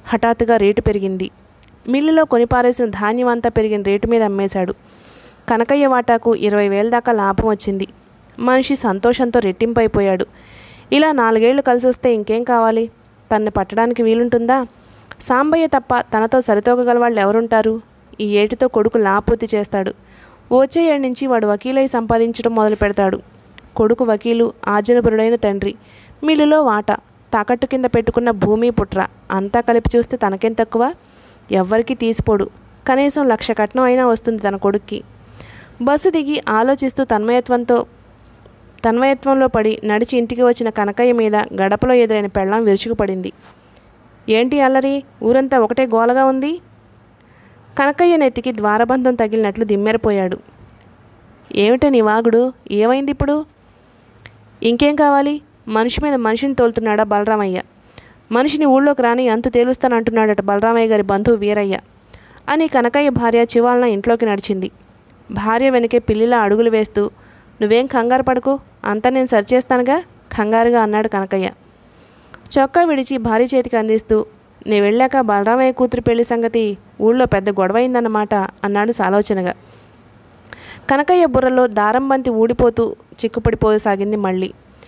హఠాత్తుగా రేటు పెరిగింది మిల్లులో కొనిపారేసిన ధాన్యం అంతా పెరిగిన రేటు మీద అమ్మేశాడు కనకయ్య వాటాకు ఇరవై వేల దాకా లాభం వచ్చింది మనిషి సంతోషంతో రెట్టింపైపోయాడు ఇలా నాలుగేళ్లు కలిసి వస్తే ఇంకేం కావాలి తన్ని పట్టడానికి వీలుంటుందా సాంబయ్య తప్ప తనతో సరితూగగల వాళ్ళు ఎవరుంటారు ఈ ఏటితో కొడుకు లాపూర్తి చేస్తాడు వచ్చే ఏడు నుంచి వాడు వకీలై సంపాదించడం మొదలు పెడతాడు కొడుకు వకీలు ఆర్జనపురుడైన తండ్రి మిల్లులో వాటా తాకట్టు కింద పెట్టుకున్న భూమి పుట్ర అంతా కలిపి చూస్తే తనకేం తక్కువ ఎవ్వరికీ తీసిపోడు కనీసం లక్ష కట్నం అయినా వస్తుంది తన కొడుక్కి బస్సు దిగి ఆలోచిస్తూ తన్మయత్వంతో తన్మయత్వంలో పడి నడిచి ఇంటికి వచ్చిన కనకయ్య మీద గడపలో ఎదురైన పెళ్ళాం విరుచుకుపడింది ఏంటి అల్లరి ఊరంతా ఒకటే గోలగా ఉంది కనకయ్య నెత్తికి ద్వారబంధం తగిలినట్లు దిమ్మెరపోయాడు ఏమిట నీ వాగుడు ఏమైంది ఇప్పుడు ఇంకేం కావాలి మనిషి మీద మనిషిని తోలుతున్నాడా బలరామయ్య మనిషిని ఊళ్ళోకి రాని అంతు తేలుస్తానంటున్నాడట బలరామయ్య గారి బంధువు వీరయ్య అని కనకయ్య భార్య చివాలన ఇంట్లోకి నడిచింది భార్య వెనకే పిల్లిలా అడుగులు వేస్తూ నువ్వేం కంగారు పడకు అంతా నేను సరిచేస్తానుగా కంగారుగా అన్నాడు కనకయ్య చొక్కా విడిచి భార్య చేతికి అందిస్తూ నీ వెళ్ళాక బలరామయ్య కూతురు పెళ్లి సంగతి ఊళ్ళో పెద్ద గొడవ అయిందన్నమాట అన్నాడు సాలోచనగా కనకయ్య బుర్రలో దారం బంతి ఊడిపోతూ చిక్కుపడిపోసాగింది మళ్ళీ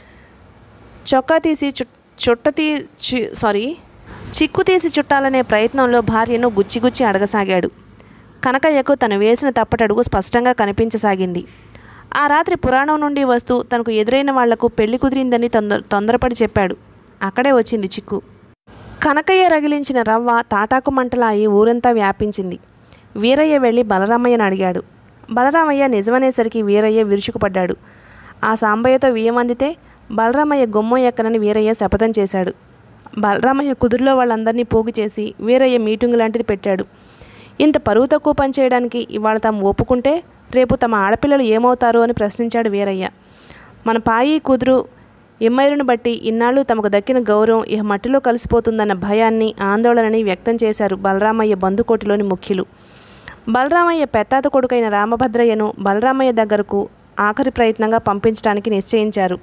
చొక్కా తీసి చుట్ చుట్ట తీ చి- సారీ చిక్కు తీసి చుట్టాలనే ప్రయత్నంలో భార్యను గుచ్చి గుచ్చి అడగసాగాడు కనకయ్యకు తను వేసిన తప్పటడుగు స్పష్టంగా కనిపించసాగింది ఆ రాత్రి పురాణం నుండి వస్తూ తనకు ఎదురైన వాళ్లకు పెళ్లి కుదిరిందని తొందర తొందరపడి చెప్పాడు అక్కడే వచ్చింది చిక్కు కనకయ్య రగిలించిన రవ్వ తాటాకు మంటలా అయి ఊరంతా వ్యాపించింది వీరయ్య వెళ్ళి బలరామయ్యను అడిగాడు బలరామయ్య నిజమనేసరికి వీరయ్య విరుచుకుపడ్డాడు ఆ సాంబయ్యతో వియ్యమందితే బలరామయ్య గుమ్మం ఎక్కనని వీరయ్య శపథం చేశాడు బలరామయ్య కుదురులో వాళ్ళందరినీ పోగు చేసి వీరయ్య మీటింగ్ లాంటిది పెట్టాడు ఇంత పరువు తక్కువ పని చేయడానికి ఇవాళ తాము ఒప్పుకుంటే రేపు తమ ఆడపిల్లలు ఏమవుతారు అని ప్రశ్నించాడు వీరయ్య మన పాయి కుదురు ఎమ్మైరును బట్టి ఇన్నాళ్ళు తమకు దక్కిన గౌరవం ఇహ మట్టిలో కలిసిపోతుందన్న భయాన్ని ఆందోళనని వ్యక్తం చేశారు బలరామయ్య బందుకోటిలోని ముఖ్యులు బలరామయ్య పెత్తాత కొడుకైన రామభద్రయ్యను బలరామయ్య దగ్గరకు ఆఖరి ప్రయత్నంగా పంపించడానికి నిశ్చయించారు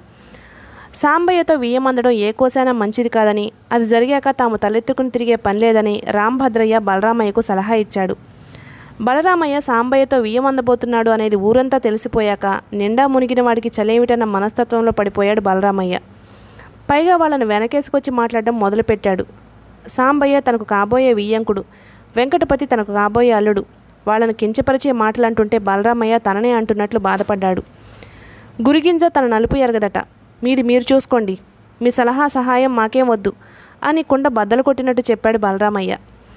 సాంబయ్యతో వియ్యమందడం ఏ కోసైనా మంచిది కాదని అది జరిగాక తాము తలెత్తుకుని తిరిగే పని లేదని రాంభద్రయ్య బలరామయ్యకు సలహా ఇచ్చాడు బలరామయ్య సాంబయ్యతో వియ్యమందబోతున్నాడు అనేది ఊరంతా తెలిసిపోయాక నిండా మునిగిన వాడికి చలేమిటన్న మనస్తత్వంలో పడిపోయాడు బలరామయ్య పైగా వాళ్ళను వెనకేసుకొచ్చి మాట్లాడడం మొదలుపెట్టాడు సాంబయ్య తనకు కాబోయే వియ్యంకుడు వెంకటపతి తనకు కాబోయే అల్లుడు వాళ్ళను కించపరిచే మాటలంటుంటే బలరామయ్య తననే అంటున్నట్లు బాధపడ్డాడు గురిగింజ తన నలుపు ఎరగదట మీది మీరు చూసుకోండి మీ సలహా సహాయం మాకేం వద్దు అని కుండ బద్దలు కొట్టినట్టు చెప్పాడు బలరామయ్య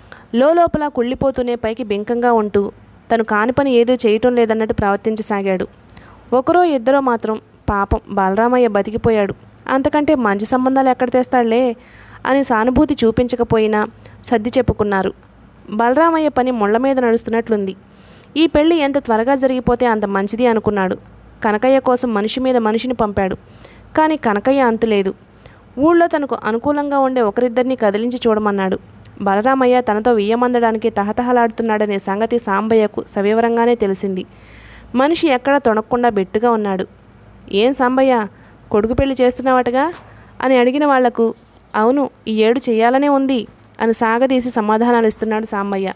లోపల కుళ్ళిపోతూనే పైకి బెంకంగా ఉంటూ తను కాని పని ఏదో చేయటం లేదన్నట్టు ప్రవర్తించసాగాడు ఒకరో ఇద్దరో మాత్రం పాపం బలరామయ్య బతికిపోయాడు అంతకంటే మంచి సంబంధాలు ఎక్కడ తెస్తాడులే అని సానుభూతి చూపించకపోయినా సర్ది చెప్పుకున్నారు బలరామయ్య పని ముళ్ళ మీద నడుస్తున్నట్లుంది ఈ పెళ్లి ఎంత త్వరగా జరిగిపోతే అంత మంచిది అనుకున్నాడు కనకయ్య కోసం మనిషి మీద మనిషిని పంపాడు కానీ కనకయ్య అంతులేదు ఊళ్ళో తనకు అనుకూలంగా ఉండే ఒకరిద్దరిని కదిలించి చూడమన్నాడు బలరామయ్య తనతో వియ్యమందడానికి తహతహలాడుతున్నాడనే సంగతి సాంబయ్యకు సవివరంగానే తెలిసింది మనిషి ఎక్కడా తొణక్కుండా బెట్టుగా ఉన్నాడు ఏం సాంబయ్య కొడుకు పెళ్లి చేస్తున్నావటగా అని అడిగిన వాళ్లకు అవును ఈ ఏడు చేయాలనే ఉంది అని సాగదీసి సమాధానాలు ఇస్తున్నాడు సాంబయ్య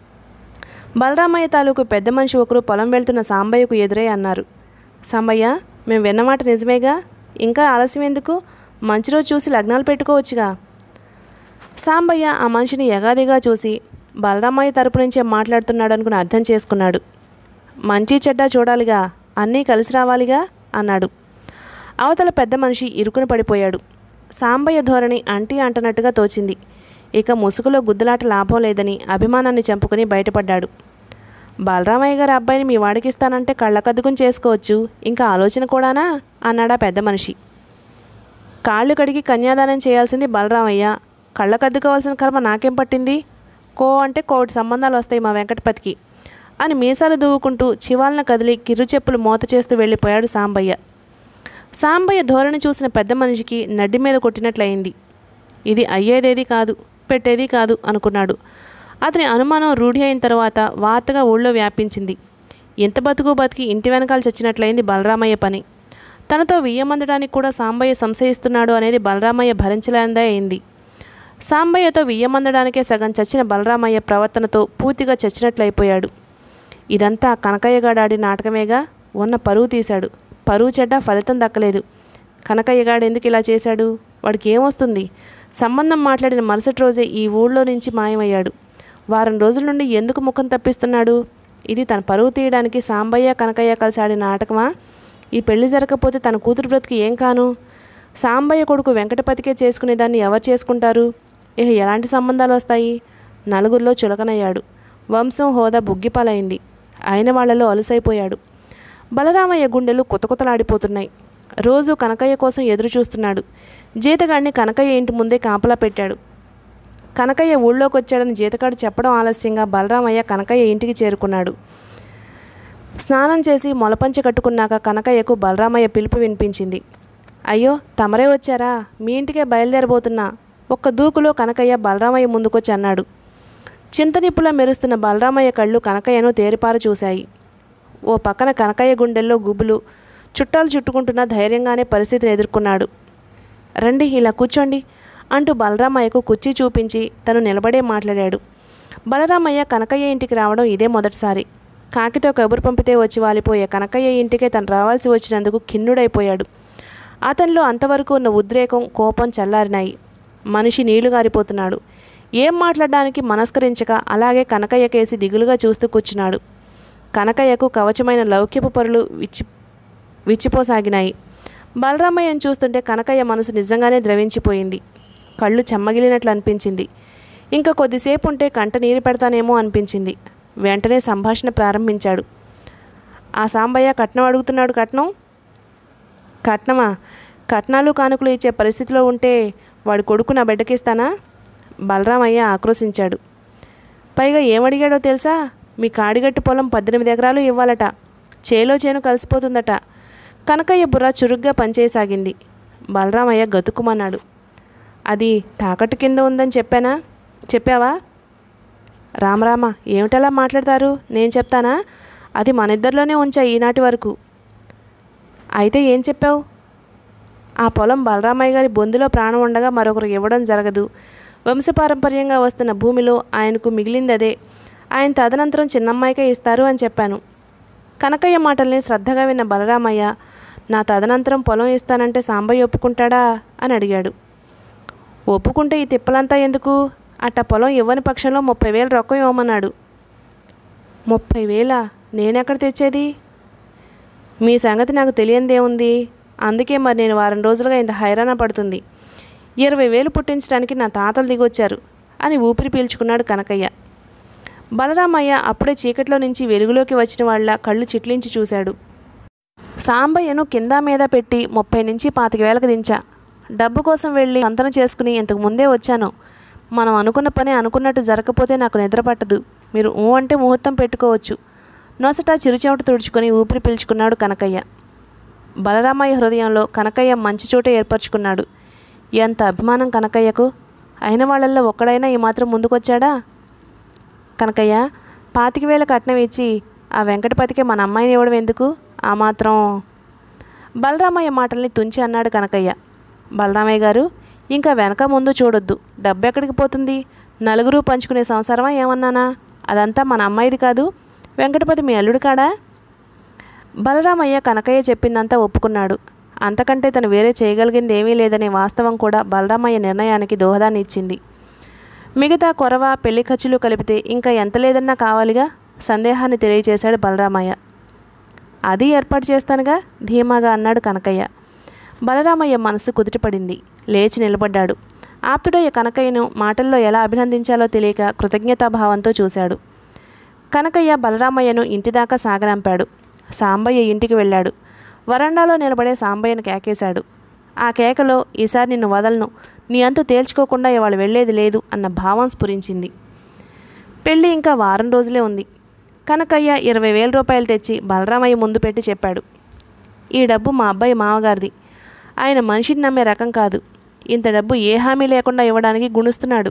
బలరామయ్య తాలూకు పెద్ద మనిషి ఒకరు పొలం వెళ్తున్న సాంబయ్యకు ఎదురై అన్నారు సాంబయ్య మేము విన్నమాట నిజమేగా ఇంకా ఆలస్యం ఎందుకు మంచి రోజు చూసి లగ్నాలు పెట్టుకోవచ్చుగా సాంబయ్య ఆ మనిషిని ఎగాదిగా చూసి బలరామయ్య తరపు నుంచే మాట్లాడుతున్నాడు అనుకుని అర్థం చేసుకున్నాడు మంచి చెడ్డ చూడాలిగా అన్నీ కలిసి రావాలిగా అన్నాడు అవతల పెద్ద మనిషి ఇరుకున పడిపోయాడు సాంబయ్య ధోరణి అంటీ అంటనట్టుగా తోచింది ఇక ముసుగులో గుద్దులాట లాభం లేదని అభిమానాన్ని చంపుకుని బయటపడ్డాడు బలరామయ్య గారి అబ్బాయిని మీ వాడికిస్తానంటే కళ్ళకద్దుకుని చేసుకోవచ్చు ఇంకా ఆలోచన కూడానా అన్నాడా పెద్ద మనిషి కాళ్ళు కడిగి కన్యాదానం చేయాల్సింది బలరామయ్య కళ్ళకద్దుకోవాల్సిన కర్మ నాకేం పట్టింది కో అంటే కోటి సంబంధాలు వస్తాయి మా వెంకటపతికి అని మీసాలు దువ్వుకుంటూ చివాలన కదిలి కిర్రు చెప్పులు మోత చేస్తూ వెళ్ళిపోయాడు సాంబయ్య సాంబయ్య ధోరణి చూసిన పెద్ద మనిషికి నడ్డి మీద కొట్టినట్లయింది ఇది అయ్యేదేది కాదు పెట్టేది కాదు అనుకున్నాడు అతని అనుమానం రూఢి అయిన తర్వాత వార్తగా ఊళ్ళో వ్యాపించింది ఎంత బతుకు బతికి ఇంటి వెనకాల చచ్చినట్లయింది బలరామయ్య పని తనతో వియ్యమందడానికి కూడా సాంబయ్య సంశయిస్తున్నాడు అనేది బలరామయ్య భరించలేనిదే అయింది సాంబయ్యతో వియ్యమందడానికే సగం చచ్చిన బలరామయ్య ప్రవర్తనతో పూర్తిగా చచ్చినట్లయిపోయాడు ఇదంతా కనకయ్యగాడాడి నాటకమేగా ఉన్న పరువు తీశాడు పరువు చెడ్డ ఫలితం దక్కలేదు కనకయ్యగాడు ఎందుకు ఇలా చేశాడు వాడికి ఏమొస్తుంది సంబంధం మాట్లాడిన మరుసటి రోజే ఈ ఊళ్ళో నుంచి మాయమయ్యాడు వారం రోజుల నుండి ఎందుకు ముఖం తప్పిస్తున్నాడు ఇది తన పరువు తీయడానికి సాంబయ్య కనకయ్య కలిసి ఆడిన నాటకమా ఈ పెళ్లి జరగకపోతే తన కూతురు బ్రతికి ఏం కాను సాంబయ్య కొడుకు వెంకటపతికే చేసుకునేదాన్ని ఎవరు చేసుకుంటారు ఇక ఎలాంటి సంబంధాలు వస్తాయి నలుగురిలో చులకనయ్యాడు వంశం హోదా బుగ్గిపాలైంది అయిన వాళ్లలో అలసైపోయాడు బలరామయ్య గుండెలు కుతకుతలాడిపోతున్నాయి రోజు కనకయ్య కోసం ఎదురు చూస్తున్నాడు జీతగాడిని కనకయ్య ఇంటి ముందే కాపలా పెట్టాడు కనకయ్య ఊళ్ళోకి వచ్చాడని జీతగాడు చెప్పడం ఆలస్యంగా బలరామయ్య కనకయ్య ఇంటికి చేరుకున్నాడు స్నానం చేసి మొలపంచి కట్టుకున్నాక కనకయ్యకు బలరామయ్య పిలుపు వినిపించింది అయ్యో తమరే వచ్చారా మీ ఇంటికే బయలుదేరబోతున్నా ఒక్క దూకులో కనకయ్య బలరామయ్య ముందుకొచ్చి అన్నాడు చింతనిప్పులా మెరుస్తున్న బలరామయ్య కళ్ళు కనకయ్యను తేరిపార చూశాయి ఓ పక్కన కనకయ్య గుండెల్లో గుబులు చుట్టాలు చుట్టుకుంటున్న ధైర్యంగానే పరిస్థితిని ఎదుర్కొన్నాడు రండి ఇలా కూర్చోండి అంటూ బలరామయ్యకు కుర్చీ చూపించి తను నిలబడే మాట్లాడాడు బలరామయ్య కనకయ్య ఇంటికి రావడం ఇదే మొదటిసారి కాకితో కబురు పంపితే వచ్చి వాలిపోయే కనకయ్య ఇంటికే తను రావాల్సి వచ్చినందుకు ఖిన్నుడైపోయాడు అతనిలో అంతవరకు ఉన్న ఉద్రేకం కోపం చల్లారినాయి మనిషి నీళ్లు గారిపోతున్నాడు ఏం మాట్లాడడానికి మనస్కరించక అలాగే కనకయ్య కేసి దిగులుగా చూస్తూ కూర్చున్నాడు కనకయ్యకు కవచమైన లౌక్యపు పరులు విచ్చి విచ్చిపోసాగినాయి బలరామయ్యను చూస్తుంటే కనకయ్య మనసు నిజంగానే ద్రవించిపోయింది కళ్ళు చెమ్మగిలినట్లు అనిపించింది ఇంకా కొద్దిసేపు ఉంటే కంట నీరు పెడతానేమో అనిపించింది వెంటనే సంభాషణ ప్రారంభించాడు ఆ సాంబయ్య కట్నం అడుగుతున్నాడు కట్నం కట్నమా కట్నాలు కానుకలు ఇచ్చే పరిస్థితిలో ఉంటే వాడి కొడుకు నా బిడ్డకిస్తానా బలరామయ్య ఆక్రోశించాడు పైగా ఏమడిగాడో తెలుసా మీ కాడిగట్టు పొలం పద్దెనిమిది ఎకరాలు ఇవ్వాలట చేలో చేను కలిసిపోతుందట కనకయ్య బుర్ర చురుగ్గా పనిచేయసాగింది బలరామయ్య గతుకుమన్నాడు అది తాకట్టు కింద ఉందని చెప్పానా చెప్పావా రామరామ ఏమిటలా మాట్లాడతారు నేను చెప్తానా అది మన ఇద్దరిలోనే ఉంచా ఈనాటి వరకు అయితే ఏం చెప్పావు ఆ పొలం బలరామయ్య గారి బొందులో ప్రాణం ఉండగా మరొకరు ఇవ్వడం జరగదు వంశపారంపర్యంగా వస్తున్న భూమిలో ఆయనకు మిగిలింది అదే ఆయన తదనంతరం చిన్నమ్మాయికే ఇస్తారు అని చెప్పాను కనకయ్య మాటల్ని శ్రద్ధగా విన్న బలరామయ్య నా తదనంతరం పొలం ఇస్తానంటే సాంబయ్య ఒప్పుకుంటాడా అని అడిగాడు ఒప్పుకుంటే ఈ తిప్పలంతా ఎందుకు అట్ట పొలం ఇవ్వని పక్షంలో ముప్పై వేలు రొక్కం ఇవ్వమన్నాడు ముప్పై వేలా నేనెక్కడ తెచ్చేది మీ సంగతి నాకు తెలియందేముంది అందుకే మరి నేను వారం రోజులుగా ఇంత హైరాణ పడుతుంది ఇరవై వేలు పుట్టించడానికి నా తాతలు దిగొచ్చారు అని ఊపిరి పీల్చుకున్నాడు కనకయ్య బలరామయ్య అప్పుడే చీకట్లో నుంచి వెలుగులోకి వచ్చిన వాళ్ళ కళ్ళు చిట్లించి చూశాడు సాంబయ్యను కింద మీద పెట్టి ముప్పై నుంచి పాతిక వేలకు దించా డబ్బు కోసం వెళ్ళి సంతన చేసుకుని ఇంతకు ముందే వచ్చాను మనం అనుకున్న పని అనుకున్నట్టు జరగకపోతే నాకు నిద్ర పట్టదు మీరు ఊ అంటే ముహూర్తం పెట్టుకోవచ్చు నొసట చిరుచెమట తుడుచుకొని ఊపిరి పీల్చుకున్నాడు కనకయ్య బలరామయ్య హృదయంలో కనకయ్య మంచి చోట ఏర్పరచుకున్నాడు ఎంత అభిమానం కనకయ్యకు అయిన వాళ్ళల్లో ఒక్కడైనా ఈ మాత్రం ముందుకొచ్చాడా కనకయ్య పాతిక వేల కట్నం ఇచ్చి ఆ వెంకటపతికే మన అమ్మాయిని ఇవ్వడం ఎందుకు ఆ మాత్రం బలరామయ్య మాటల్ని తుంచి అన్నాడు కనకయ్య బలరామయ్య గారు ఇంకా వెనక ముందు చూడొద్దు డబ్బు ఎక్కడికి పోతుంది నలుగురు పంచుకునే సంసారమా ఏమన్నానా అదంతా మన అమ్మాయిది కాదు వెంకటపతి మీ అల్లుడు కాడా బలరామయ్య కనకయ్య చెప్పిందంతా ఒప్పుకున్నాడు అంతకంటే తను వేరే చేయగలిగింది ఏమీ లేదనే వాస్తవం కూడా బలరామయ్య నిర్ణయానికి దోహదాన్ని ఇచ్చింది మిగతా కొరవ పెళ్లి ఖర్చులు కలిపితే ఇంకా ఎంత లేదన్నా కావాలిగా సందేహాన్ని తెలియజేశాడు బలరామయ్య అది ఏర్పాటు చేస్తానుగా ధీమాగా అన్నాడు కనకయ్య బలరామయ్య మనసు కుదుటపడింది లేచి నిలబడ్డాడు ఆప్తుడయ్య కనకయ్యను మాటల్లో ఎలా అభినందించాలో తెలియక కృతజ్ఞతాభావంతో చూశాడు కనకయ్య బలరామయ్యను ఇంటిదాకా సాగనంపాడు సాంబయ్య ఇంటికి వెళ్ళాడు వరండాలో నిలబడే సాంబయ్యను కేకేశాడు ఆ కేకలో ఈసారి నిన్ను వదలను నీ అంతు తేల్చుకోకుండా ఇవాళ వెళ్ళేది లేదు అన్న భావం స్ఫురించింది పెళ్ళి ఇంకా వారం రోజులే ఉంది కనకయ్య ఇరవై వేల రూపాయలు తెచ్చి బలరామయ్య ముందు పెట్టి చెప్పాడు ఈ డబ్బు మా అబ్బాయి మామగారిది ఆయన మనిషిని నమ్మే రకం కాదు ఇంత డబ్బు ఏ హామీ లేకుండా ఇవ్వడానికి గుణిస్తున్నాడు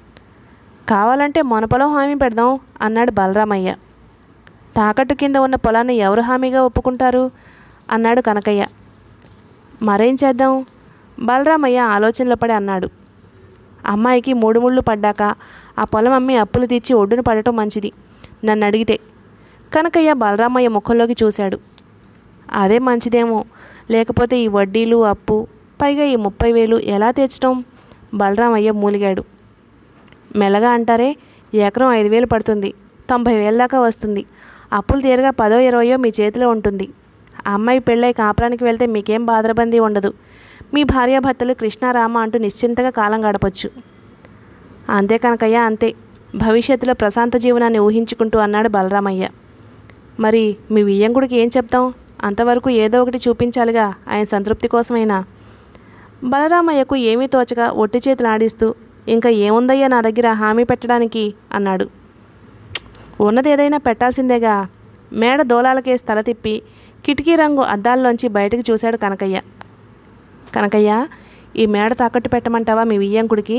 కావాలంటే మన పొలం హామీ పెడదాం అన్నాడు బలరామయ్య తాకట్టు కింద ఉన్న పొలాన్ని ఎవరు హామీగా ఒప్పుకుంటారు అన్నాడు కనకయ్య మరేం చేద్దాం బలరామయ్య ఆలోచనలో పడి అన్నాడు అమ్మాయికి మూడు ముళ్ళు పడ్డాక ఆ పొలం అమ్మి అప్పులు తీర్చి ఒడ్డున పడటం మంచిది నన్ను అడిగితే కనకయ్య బలరామయ్య ముఖంలోకి చూశాడు అదే మంచిదేమో లేకపోతే ఈ వడ్డీలు అప్పు పైగా ఈ ముప్పై వేలు ఎలా తెచ్చటం బలరామయ్య మూలిగాడు మెల్లగా అంటారే ఎకరం ఐదు వేలు పడుతుంది తొంభై వేల దాకా వస్తుంది అప్పులు తీరగా పదో ఇరవయో మీ చేతిలో ఉంటుంది ఆ అమ్మాయి పెళ్ళై కాపురానికి వెళ్తే మీకేం బాధరబందీ ఉండదు మీ భార్యాభర్తలు కృష్ణారామ అంటూ నిశ్చింతగా కాలం గడపచ్చు అంతే కనకయ్య అంతే భవిష్యత్తులో ప్రశాంత జీవనాన్ని ఊహించుకుంటూ అన్నాడు బలరామయ్య మరి మీ వియ్యంకుడికి ఏం చెప్తాం అంతవరకు ఏదో ఒకటి చూపించాలిగా ఆయన సంతృప్తి కోసమైనా బలరామయ్యకు ఏమీ తోచగా ఒట్టి చేతులు ఆడిస్తూ ఇంకా ఏముందయ్యా నా దగ్గర హామీ పెట్టడానికి అన్నాడు ఉన్నది ఏదైనా పెట్టాల్సిందేగా మేడ దోలాలకేసి తల తిప్పి కిటికీ రంగు అద్దాల్లోంచి బయటకు చూశాడు కనకయ్య కనకయ్య ఈ మేడ తాకట్టు పెట్టమంటావా మీ వియ్యంకుడికి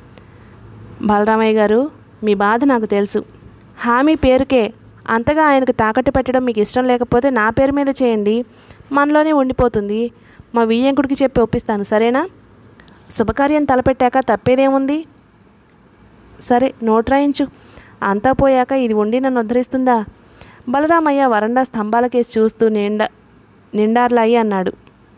బలరామయ్య గారు మీ బాధ నాకు తెలుసు హామీ పేరుకే అంతగా ఆయనకు తాకట్టు పెట్టడం మీకు ఇష్టం లేకపోతే నా పేరు మీద చేయండి మనలోనే ఉండిపోతుంది మా వియ్యంకుడికి చెప్పి ఒప్పిస్తాను సరేనా శుభకార్యం తలపెట్టాక తప్పేదేముంది సరే నోట్ రాయించు అంతా పోయాక ఇది ఉండి నన్ను ఉద్ధరిస్తుందా బలరామయ్య వరండా స్తంభాలకేసి చూస్తూ నిండా నిండార్లాయి అన్నాడు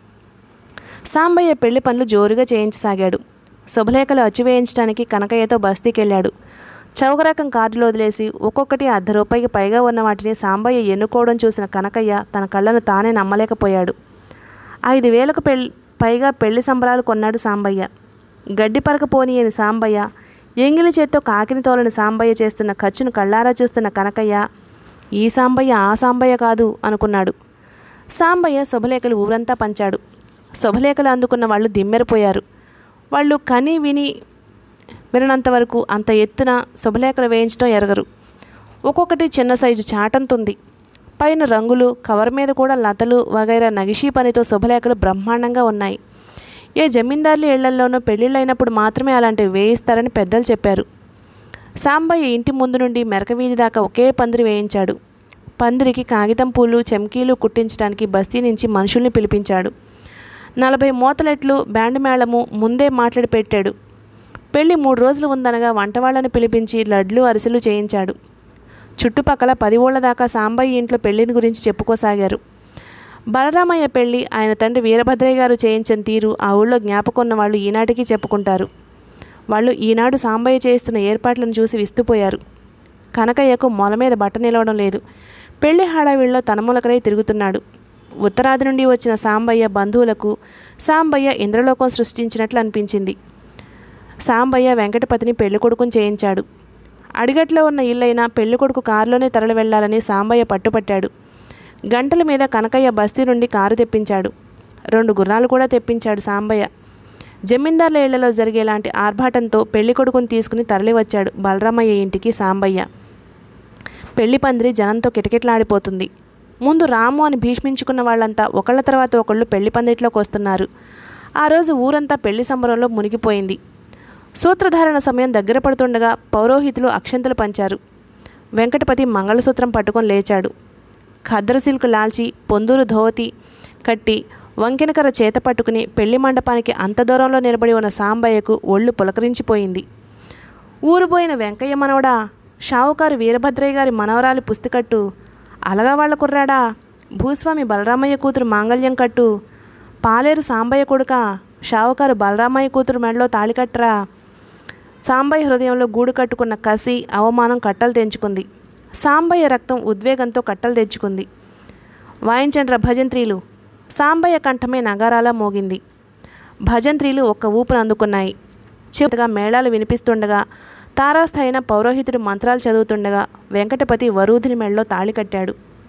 సాంబయ్య పెళ్లి పనులు జోరుగా చేయించసాగాడు శుభలేఖలు అచ్చు వేయించడానికి కనకయ్యతో బస్తీకెళ్ళాడు చౌకరకం కార్డులు వదిలేసి ఒక్కొక్కటి అర్ధ రూపాయికి పైగా ఉన్న వాటిని సాంబయ్య ఎన్నుకోవడం చూసిన కనకయ్య తన కళ్ళను తానే నమ్మలేకపోయాడు ఐదు వేలకు పెళ్ళి పైగా పెళ్లి సంబరాలు కొన్నాడు సాంబయ్య గడ్డి పరక పోనీయని సాంబయ్య ఎంగిలి చేత్తో కాకిని తోలని సాంబయ్య చేస్తున్న ఖర్చును కళ్ళారా చూస్తున్న కనకయ్య ఈ సాంబయ్య ఆ సాంబయ్య కాదు అనుకున్నాడు సాంబయ్య శుభలేఖలు ఊరంతా పంచాడు శుభలేఖలు అందుకున్న వాళ్ళు దిమ్మెరిపోయారు వాళ్ళు కని విని విననంత వరకు అంత ఎత్తున శుభలేఖలు వేయించడం ఎరగరు ఒక్కొక్కటి చిన్న సైజు చాటంతుంది పైన రంగులు కవర్ మీద కూడా లతలు వగైరా నగిషీ పనితో శుభలేఖలు బ్రహ్మాండంగా ఉన్నాయి ఏ జమీందారుల ఇళ్లల్లోనూ పెళ్ళిళ్ళైనప్పుడు మాత్రమే అలాంటివి వేయిస్తారని పెద్దలు చెప్పారు సాంబయ్య ఇంటి ముందు నుండి మెరక వీధి దాకా ఒకే పందిరి వేయించాడు పందిరికి కాగితం పూలు చెమ్కీలు కుట్టించడానికి బస్తీ నుంచి మనుషుల్ని పిలిపించాడు నలభై మూతలెట్లు బ్యాండ్ మేళము ముందే మాట్లాడి పెట్టాడు పెళ్లి మూడు రోజులు ఉందనగా వంటవాళ్ళని పిలిపించి లడ్లు అరిసెలు చేయించాడు చుట్టుపక్కల పది ఊళ్ళ దాకా సాంబయ్య ఇంట్లో పెళ్లిని గురించి చెప్పుకోసాగారు బలరామయ్య పెళ్లి ఆయన తండ్రి వీరభద్రయ్య గారు చేయించిన తీరు ఆ ఊళ్ళో జ్ఞాపకొన్న వాళ్ళు ఈనాటికి చెప్పుకుంటారు వాళ్ళు ఈనాడు సాంబయ్య చేస్తున్న ఏర్పాట్లను చూసి విస్తుపోయారు కనకయ్యకు మొల మీద బట్ట నిలవడం లేదు పెళ్లి హడావిడిలో తనములకరై తిరుగుతున్నాడు ఉత్తరాది నుండి వచ్చిన సాంబయ్య బంధువులకు సాంబయ్య ఇంద్రలోకం సృష్టించినట్లు అనిపించింది సాంబయ్య వెంకటపతిని పెళ్లి కొడుకుని చేయించాడు అడిగట్లో ఉన్న ఇల్లైనా పెళ్లి కొడుకు కారులోనే తరలి వెళ్లాలని సాంబయ్య పట్టుపట్టాడు గంటల మీద కనకయ్య బస్తీ నుండి కారు తెప్పించాడు రెండు గుర్రాలు కూడా తెప్పించాడు సాంబయ్య జమీందార్ల ఇళ్లలో జరిగేలాంటి ఆర్భాటంతో పెళ్లి కొడుకుని తీసుకుని తరలివచ్చాడు బలరామయ్య ఇంటికి సాంబయ్య పెళ్లి పందిరి జనంతో కిటకిటలాడిపోతుంది ముందు రాము అని భీష్మించుకున్న వాళ్ళంతా ఒకళ్ళ తర్వాత ఒకళ్ళు పెళ్లి పందిట్లోకి వస్తున్నారు ఆ రోజు ఊరంతా పెళ్లి సంబరంలో మునిగిపోయింది సూత్రధారణ సమయం దగ్గర పడుతుండగా పౌరోహితులు అక్షంతలు పంచారు వెంకటపతి మంగళసూత్రం పట్టుకొని లేచాడు ఖద్దరు సిల్క్ లాల్చి పొందూరు ధోవతి కట్టి వంకెనకర చేత పట్టుకుని పెళ్లి మండపానికి అంత దూరంలో నిలబడి ఉన్న సాంబయ్యకు ఒళ్ళు పులకరించిపోయింది ఊరుపోయిన వెంకయ్య మనవడా షావుకారు వీరభద్రయ్య గారి మనవరాలి పుస్తికట్టు అలగా వాళ్ళ కుర్రాడా భూస్వామి బలరామయ్య కూతురు మాంగళ్యం కట్టు పాలేరు సాంబయ్య కొడుక షావుకారు బలరామయ్య కూతురు మెడలో తాళి కట్టరా సాంబయ్య హృదయంలో గూడు కట్టుకున్న కసి అవమానం కట్టలు తెంచుకుంది సాంబయ్య రక్తం ఉద్వేగంతో కట్టలు తెచ్చుకుంది వాయించండ్ర భజంత్రీలు సాంబయ్య కంఠమే నగారాలా మోగింది భజంత్రీలు ఒక్క ఊపును అందుకున్నాయి చివరిగా మేళాలు వినిపిస్తుండగా తారాస్థాయిన పౌరోహితుడు మంత్రాలు చదువుతుండగా వెంకటపతి వరూధిని మెళ్ళలో తాళి కట్టాడు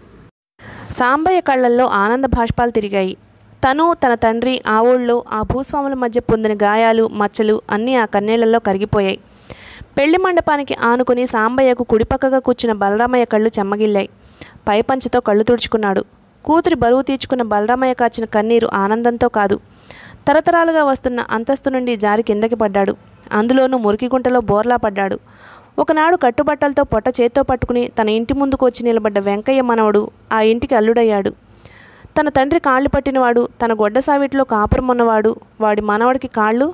సాంబయ్య కళ్ళల్లో ఆనంద భాష్పాలు తిరిగాయి తను తన తండ్రి ఆ ఊళ్ళో ఆ భూస్వాముల మధ్య పొందిన గాయాలు మచ్చలు అన్నీ ఆ కన్నీళ్లలో కరిగిపోయాయి పెళ్లి మండపానికి ఆనుకుని సాంబయ్యకు కుడిపక్కగా కూర్చున్న బలరామయ్య కళ్ళు చెమ్మగిల్లాయి పైపంచతో కళ్ళు తుడుచుకున్నాడు కూతురి బరువు తీర్చుకున్న బలరామయ్య కాచిన కన్నీరు ఆనందంతో కాదు తరతరాలుగా వస్తున్న అంతస్తు నుండి జారి కిందకి పడ్డాడు అందులోనూ మురికి గుంటలో బోర్లా పడ్డాడు ఒకనాడు కట్టుబట్టలతో పొట్ట చేత్తో పట్టుకుని తన ఇంటి ముందుకు వచ్చి నిలబడ్డ వెంకయ్య మనవడు ఆ ఇంటికి అల్లుడయ్యాడు తన తండ్రి కాళ్ళు పట్టినవాడు తన గొడ్డ సావిట్లో కాపురం ఉన్నవాడు వాడి మనవడికి కాళ్ళు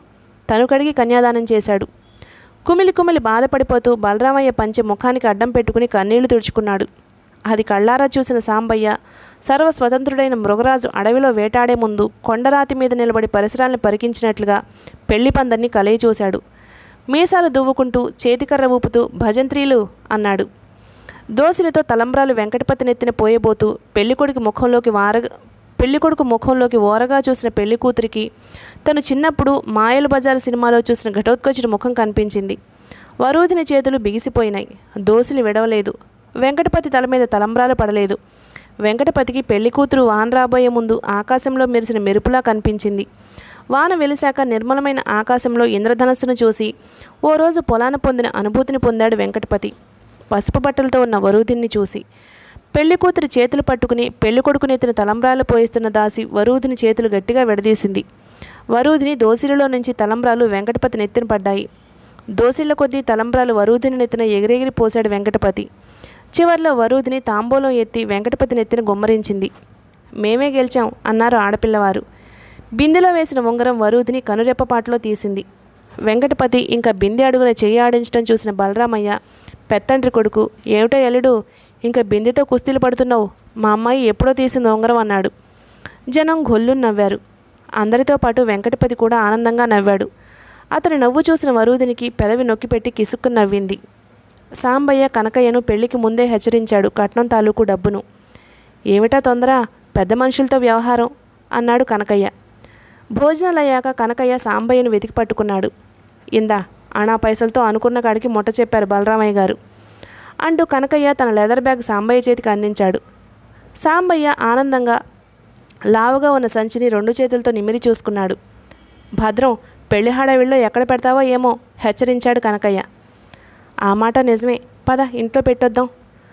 తను కడిగి కన్యాదానం చేశాడు కుమిలి కుమిలి బాధపడిపోతూ బలరామయ్య పంచె ముఖానికి అడ్డం పెట్టుకుని కన్నీళ్లు తుడుచుకున్నాడు అది కళ్ళారా చూసిన సాంబయ్య సర్వ స్వతంత్రుడైన మృగరాజు అడవిలో వేటాడే ముందు కొండరాతి మీద నిలబడి పరిసరాలను పరికించినట్లుగా పెళ్లి పందర్ని కలయి చూశాడు మీసాలు దువ్వుకుంటూ చేతికర్ర ఊపుతూ భజంత్రీలు అన్నాడు దోసిలితో తలంబ్రాలు వెంకటపతి నెత్తిన పోయబోతూ పెళ్ళికొడుకు ముఖంలోకి వారగా పెళ్ళికొడుకు ముఖంలోకి ఓరగా చూసిన పెళ్లి కూతురికి తను చిన్నప్పుడు మాయలు బజార్ సినిమాలో చూసిన ఘటోత్కచుడి ముఖం కనిపించింది వరూధిని చేతులు బిగిసిపోయినాయి దోసిలి విడవలేదు వెంకటపతి తల మీద తలంబ్రాలు పడలేదు వెంకటపతికి పెళ్లి కూతురు వాన రాబోయే ముందు ఆకాశంలో మెరిసిన మెరుపులా కనిపించింది వాన వెలిశాక నిర్మలమైన ఆకాశంలో ఇంద్రధనస్సును చూసి ఓ రోజు పొలాన పొందిన అనుభూతిని పొందాడు వెంకటపతి పసుపు బట్టలతో ఉన్న వరూధిని చూసి పెళ్లి కూతురి చేతులు పట్టుకుని పెళ్లి కొడుకు నెత్తిన తలంబ్రాలు పోయిస్తున్న దాసి వరూధిని చేతులు గట్టిగా విడదీసింది వరూధిని దోసిలిలో నుంచి తలంబ్రాలు వెంకటపతి నెత్తిన పడ్డాయి దోసిళ్ల కొద్దీ తలంబ్రాలు వరూధిని నెత్తిన ఎగిరెగిరి పోశాడు వెంకటపతి చివర్లో వరూధిని తాంబూలం ఎత్తి వెంకటపతి నెత్తిన గుమ్మరించింది మేమే గెలిచాం అన్నారు ఆడపిల్లవారు బిందెలో వేసిన ఉంగరం వరూధిని కనురెప్పపాటులో తీసింది వెంకటపతి ఇంకా బిందె అడుగున చెయ్యి ఆడించడం చూసిన బలరామయ్య పెత్తండ్రి కొడుకు ఏమిటో ఎల్లుడు ఇంకా బిందెతో కుస్తీలు పడుతున్నావు మా అమ్మాయి ఎప్పుడో తీసింది ఉంగరం అన్నాడు జనం గొల్లు నవ్వారు అందరితో పాటు వెంకటపతి కూడా ఆనందంగా నవ్వాడు అతని నవ్వు చూసిన వరూధినికి పెదవి నొక్కిపెట్టి కిసుక్కు నవ్వింది సాంబయ్య కనకయ్యను పెళ్లికి ముందే హెచ్చరించాడు కట్నం తాలూకు డబ్బును ఏమిటా తొందర పెద్ద మనుషులతో వ్యవహారం అన్నాడు కనకయ్య భోజనాలయ్యాక కనకయ్య సాంబయ్యను వెతికి పట్టుకున్నాడు ఇందా అణా పైసలతో అనుకున్న కాడికి ముట్ట చెప్పారు బలరామయ్య గారు అంటూ కనకయ్య తన లెదర్ బ్యాగ్ సాంబయ్య చేతికి అందించాడు సాంబయ్య ఆనందంగా లావుగా ఉన్న సంచిని రెండు చేతులతో నిమిరి చూసుకున్నాడు భద్రం పెళ్లి హడావిడిలో ఎక్కడ పెడతావో ఏమో హెచ్చరించాడు కనకయ్య ఆ మాట నిజమే పద ఇంట్లో పెట్టొద్దాం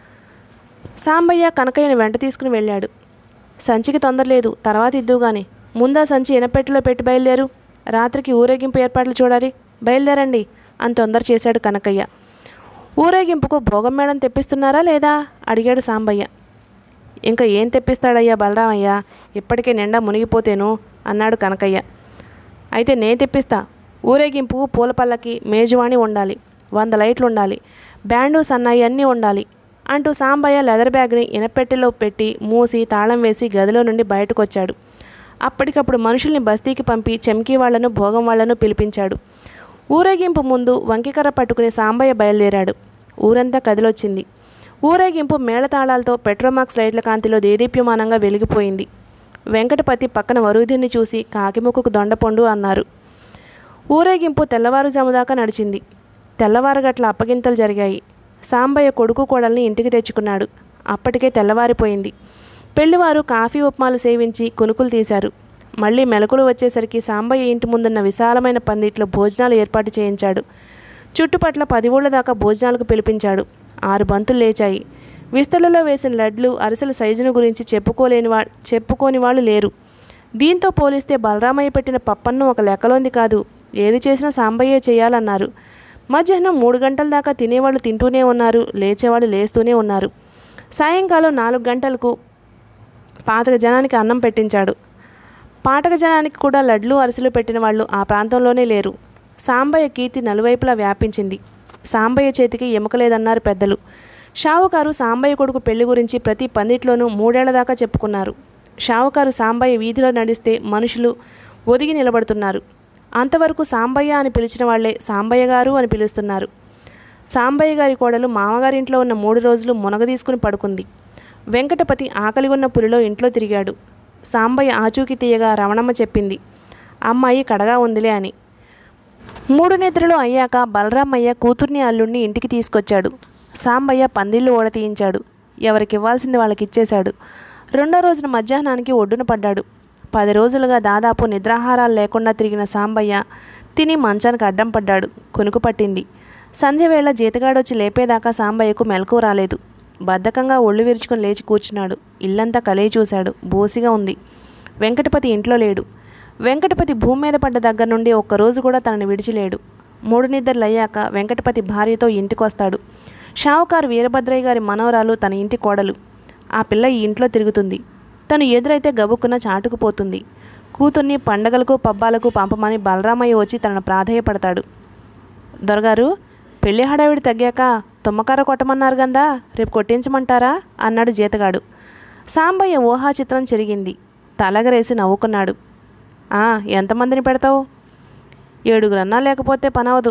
సాంబయ్య కనకయ్యను వెంట తీసుకుని వెళ్ళాడు సంచికి తొందర లేదు తర్వాత ఇద్దుగాని ముందా సంచి ఎనపెట్టెలో పెట్టి బయలుదేరు రాత్రికి ఊరేగింపు ఏర్పాట్లు చూడాలి బయలుదేరండి అని తొందర చేశాడు కనకయ్య ఊరేగింపుకు భోగం మేళం తెప్పిస్తున్నారా లేదా అడిగాడు సాంబయ్య ఇంకా ఏం తెప్పిస్తాడయ్యా బలరామయ్య ఇప్పటికే నిండా మునిగిపోతేను అన్నాడు కనకయ్య అయితే నే తెప్పిస్తా ఊరేగింపు పూల పల్లకి మేజువాణి ఉండాలి వంద లైట్లు ఉండాలి బ్యాండు సన్నాయి అన్నీ ఉండాలి అంటూ సాంబయ్య లెదర్ బ్యాగ్ని ఇనపెట్టెలో పెట్టి మూసి తాళం వేసి గదిలో నుండి బయటకు వచ్చాడు అప్పటికప్పుడు మనుషుల్ని బస్తీకి పంపి చెంకీ వాళ్లను భోగం వాళ్లను పిలిపించాడు ఊరేగింపు ముందు వంకికర్ర పట్టుకుని సాంబయ్య బయలుదేరాడు ఊరంతా కదిలొచ్చింది ఊరేగింపు మేళతాళాలతో పెట్రోమాక్స్ లైట్ల కాంతిలో దేదీప్యమానంగా వెలిగిపోయింది వెంకటపతి పక్కన వరుధిని చూసి కాకిముక్కుకు దొండపొండు అన్నారు ఊరేగింపు తెల్లవారుజాము దాకా నడిచింది తెల్లవారగట్ల అప్పగింతలు జరిగాయి సాంబయ్య కొడుకు కోడల్ని ఇంటికి తెచ్చుకున్నాడు అప్పటికే తెల్లవారిపోయింది పెళ్లివారు కాఫీ ఉప్మాలు సేవించి కునుకులు తీశారు మళ్ళీ మెలకులు వచ్చేసరికి సాంబయ్య ఇంటి ముందున్న విశాలమైన పందిట్లో భోజనాలు ఏర్పాటు చేయించాడు చుట్టుపట్ల పది ఊళ్ళ దాకా భోజనాలకు పిలిపించాడు ఆరు బంతులు లేచాయి విస్తలలో వేసిన లడ్లు అరిసెల సైజును గురించి చెప్పుకోలేని వా చెప్పుకోని వాళ్ళు లేరు దీంతో పోలిస్తే బలరామయ్య పెట్టిన పప్పన్ను ఒక లెక్కలోంది కాదు ఏది చేసినా సాంబయ్యే చేయాలన్నారు మధ్యాహ్నం మూడు గంటల దాకా తినేవాళ్ళు తింటూనే ఉన్నారు లేచేవాళ్ళు లేస్తూనే ఉన్నారు సాయంకాలం నాలుగు గంటలకు పాతక జనానికి అన్నం పెట్టించాడు పాటక జనానికి కూడా లడ్లు అరిసెలు పెట్టిన వాళ్ళు ఆ ప్రాంతంలోనే లేరు సాంబయ్య కీర్తి నలువైపులా వ్యాపించింది సాంబయ్య చేతికి ఎముకలేదన్నారు పెద్దలు షావుకారు సాంబయ్య కొడుకు పెళ్లి గురించి ప్రతి పందిట్లోనూ మూడేళ్ల దాకా చెప్పుకున్నారు షావుకారు సాంబయ్య వీధిలో నడిస్తే మనుషులు ఒదిగి నిలబడుతున్నారు అంతవరకు సాంబయ్య అని పిలిచిన వాళ్లే సాంబయ్య గారు అని పిలుస్తున్నారు సాంబయ్య గారి కోడలు మామగారింట్లో ఉన్న మూడు రోజులు మునగ తీసుకుని పడుకుంది వెంకటపతి ఆకలి ఉన్న పులిలో ఇంట్లో తిరిగాడు సాంబయ్య ఆచూకీ తీయగా రమణమ్మ చెప్పింది అమ్మాయి కడగా ఉందిలే అని మూడు నిద్రలు అయ్యాక బలరామయ్య కూతుర్ని అల్లుడిని ఇంటికి తీసుకొచ్చాడు సాంబయ్య పందిళ్ళు ఓడతీయించాడు ఎవరికి ఇవ్వాల్సింది వాళ్ళకి ఇచ్చేశాడు రెండో రోజున మధ్యాహ్నానికి ఒడ్డున పడ్డాడు పది రోజులుగా దాదాపు నిద్రాహారాలు లేకుండా తిరిగిన సాంబయ్య తిని మంచానికి అడ్డం పడ్డాడు కొనుకు పట్టింది సంధ్యవేళ జీతగాడొచ్చి లేపేదాకా సాంబయ్యకు మెలకు రాలేదు బద్ధకంగా ఒళ్ళు విరుచుకొని లేచి కూర్చున్నాడు ఇల్లంతా కలయి చూశాడు బోసిగా ఉంది వెంకటపతి ఇంట్లో లేడు వెంకటపతి భూమి మీద పడ్డ దగ్గర నుండి ఒక్కరోజు కూడా తనని విడిచిలేడు మూడు నిద్రలు అయ్యాక వెంకటపతి భార్యతో ఇంటికొస్తాడు షావుకారు వీరభద్రయ్య గారి మనవరాలు తన ఇంటి కోడలు ఆ పిల్ల ఈ ఇంట్లో తిరుగుతుంది తను ఎదురైతే గబుక్కున చాటుకుపోతుంది కూతుర్ని పండగలకు పబ్బాలకు పంపమని బలరామయ్య వచ్చి తనను ప్రాధేయపడతాడు దొరగారు పెళ్లి హడావిడి తగ్గాక తుమ్మకార కొట్టమన్నారు గందా రేపు కొట్టించమంటారా అన్నాడు జీతగాడు సాంబయ్య ఊహా చిత్రం చెరిగింది తలగరేసి నవ్వుకున్నాడు "ఆ, ఎంతమందిని పెడతావు ఏడుగురన్నా లేకపోతే పనవదు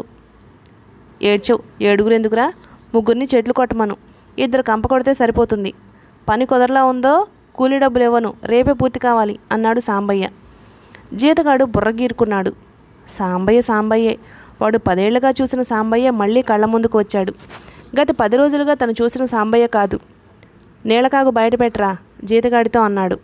ఏడ్చవు ఏడుగురు ఎందుకురా ముగ్గురిని చెట్లు కొట్టమను ఇద్దరు కంప కొడితే సరిపోతుంది పని కుదరలా ఉందో కూలీ డబ్బులు ఇవ్వను రేపే పూర్తి కావాలి అన్నాడు సాంబయ్య జీతగాడు బుర్రగీరుకున్నాడు సాంబయ్య సాంబయ్యే వాడు పదేళ్లుగా చూసిన సాంబయ్య మళ్ళీ కళ్ళ ముందుకు వచ్చాడు గత పది రోజులుగా తను చూసిన సాంబయ్య కాదు నీళ్ళకాగు బయట పెట్టరా జీతగాడితో అన్నాడు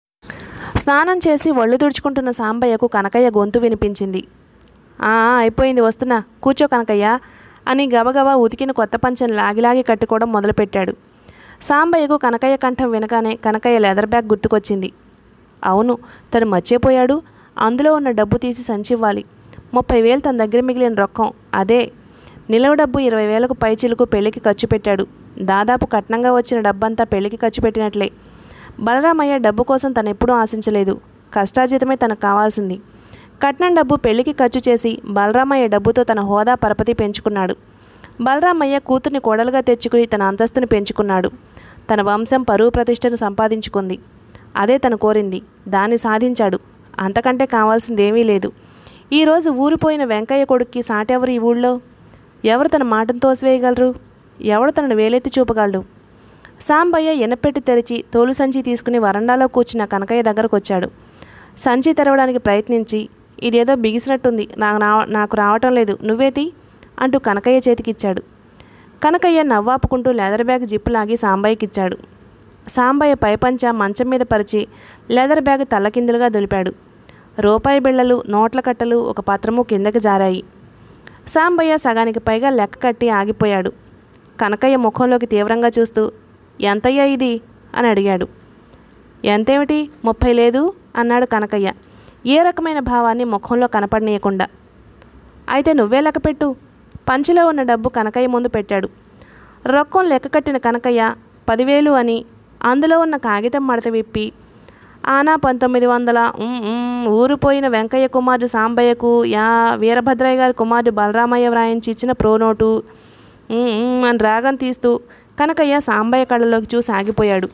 స్నానం చేసి ఒళ్ళు తుడుచుకుంటున్న సాంబయ్యకు కనకయ్య గొంతు వినిపించింది "ఆ, ఆ, అయిపోయింది వస్తున్నా కూర్చో కనకయ్య అని గబగబా ఉతికిన కొత్త పంచని లాగిలాగి కట్టుకోవడం మొదలుపెట్టాడు సాంబయ్యకు కనకయ్య కంఠం వినగానే కనకయ్య లెదర్ బ్యాగ్ గుర్తుకొచ్చింది అవును తను మర్చిపోయాడు అందులో ఉన్న డబ్బు తీసి సంచివ్వాలి ముప్పై వేలు తన దగ్గర మిగిలిన రొక్కం అదే నిలవ డబ్బు ఇరవై వేలకు పైచిలకు పెళ్లికి ఖర్చు పెట్టాడు దాదాపు కట్నంగా వచ్చిన డబ్బంతా పెళ్లికి ఖర్చు పెట్టినట్లే బలరామయ్య డబ్బు కోసం తను ఎప్పుడూ ఆశించలేదు కష్టాజీతమే తనకు కావాల్సింది కట్నం డబ్బు పెళ్లికి ఖర్చు చేసి బలరామయ్య డబ్బుతో తన హోదా పరపతి పెంచుకున్నాడు బలరామయ్య కూతుర్ని కోడలుగా తెచ్చుకుని తన అంతస్తుని పెంచుకున్నాడు తన వంశం పరువు ప్రతిష్టను సంపాదించుకుంది అదే తను కోరింది దాన్ని సాధించాడు అంతకంటే కావాల్సిందేమీ లేదు ఈరోజు ఊరిపోయిన వెంకయ్య కొడుక్కి సాటెవరు ఈ ఊళ్ళో ఎవరు తన మాటను తోసివేయగలరు ఎవడు తనను వేలెత్తి చూపగలడు సాంబయ్య ఎనపెట్టి తెరిచి తోలు సంచి తీసుకుని వరండాలో కూర్చున్న కనకయ్య దగ్గరకు వచ్చాడు సంచి తెరవడానికి ప్రయత్నించి ఇదేదో బిగిసినట్టుంది నాకు రా- నాకు రావటం లేదు నువ్వేతి అంటూ కనకయ్య చేతికిచ్చాడు కనకయ్య నవ్వాపుకుంటూ లెదర్ బ్యాగ్ జిప్పు లాగి సాంబయ్యకి ఇచ్చాడు సాంబయ్య పైపంచ మంచం మీద పరిచి లెదర్ బ్యాగ్ తల్లకిందులుగా దులిపాడు రూపాయి బిళ్ళలు నోట్ల కట్టలు ఒక పత్రము కిందకి జారాయి సాంబయ్య సగానికి పైగా లెక్క కట్టి ఆగిపోయాడు కనకయ్య ముఖంలోకి తీవ్రంగా చూస్తూ ఎంతయ్యా ఇది అని అడిగాడు ఎంతేమిటి ముప్పై లేదు అన్నాడు కనకయ్య ఏ రకమైన భావాన్ని ముఖంలో కనపడనీయకుండా అయితే నువ్వే లెక్క పెట్టు పంచిలో ఉన్న డబ్బు కనకయ్య ముందు పెట్టాడు రొక్కం లెక్క కట్టిన కనకయ్య పదివేలు అని అందులో ఉన్న కాగితం మడత విప్పి ఆనా పంతొమ్మిది వందల ఉమ్, ఉమ్, ఊరిపోయిన వెంకయ్య కుమారుడు సాంబయ్యకు యా వీరభద్రయ్య గారి కుమారుడు బలరామయ్య వ్రాయించి ఇచ్చిన ప్రోనోటు ఉమ్, ఉమ్ అని రాగం తీస్తూ కనకయ్య సాంబయ్య కళ్ళలోకి చూసి ఆగిపోయాడు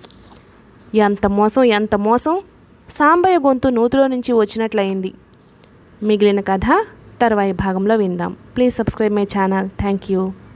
ఎంత మోసం ఎంత మోసం సాంబయ్య గొంతు నూతులో నుంచి వచ్చినట్లయింది మిగిలిన కథ తర్వాయి భాగంలో విందాం please subscribe my channel thank you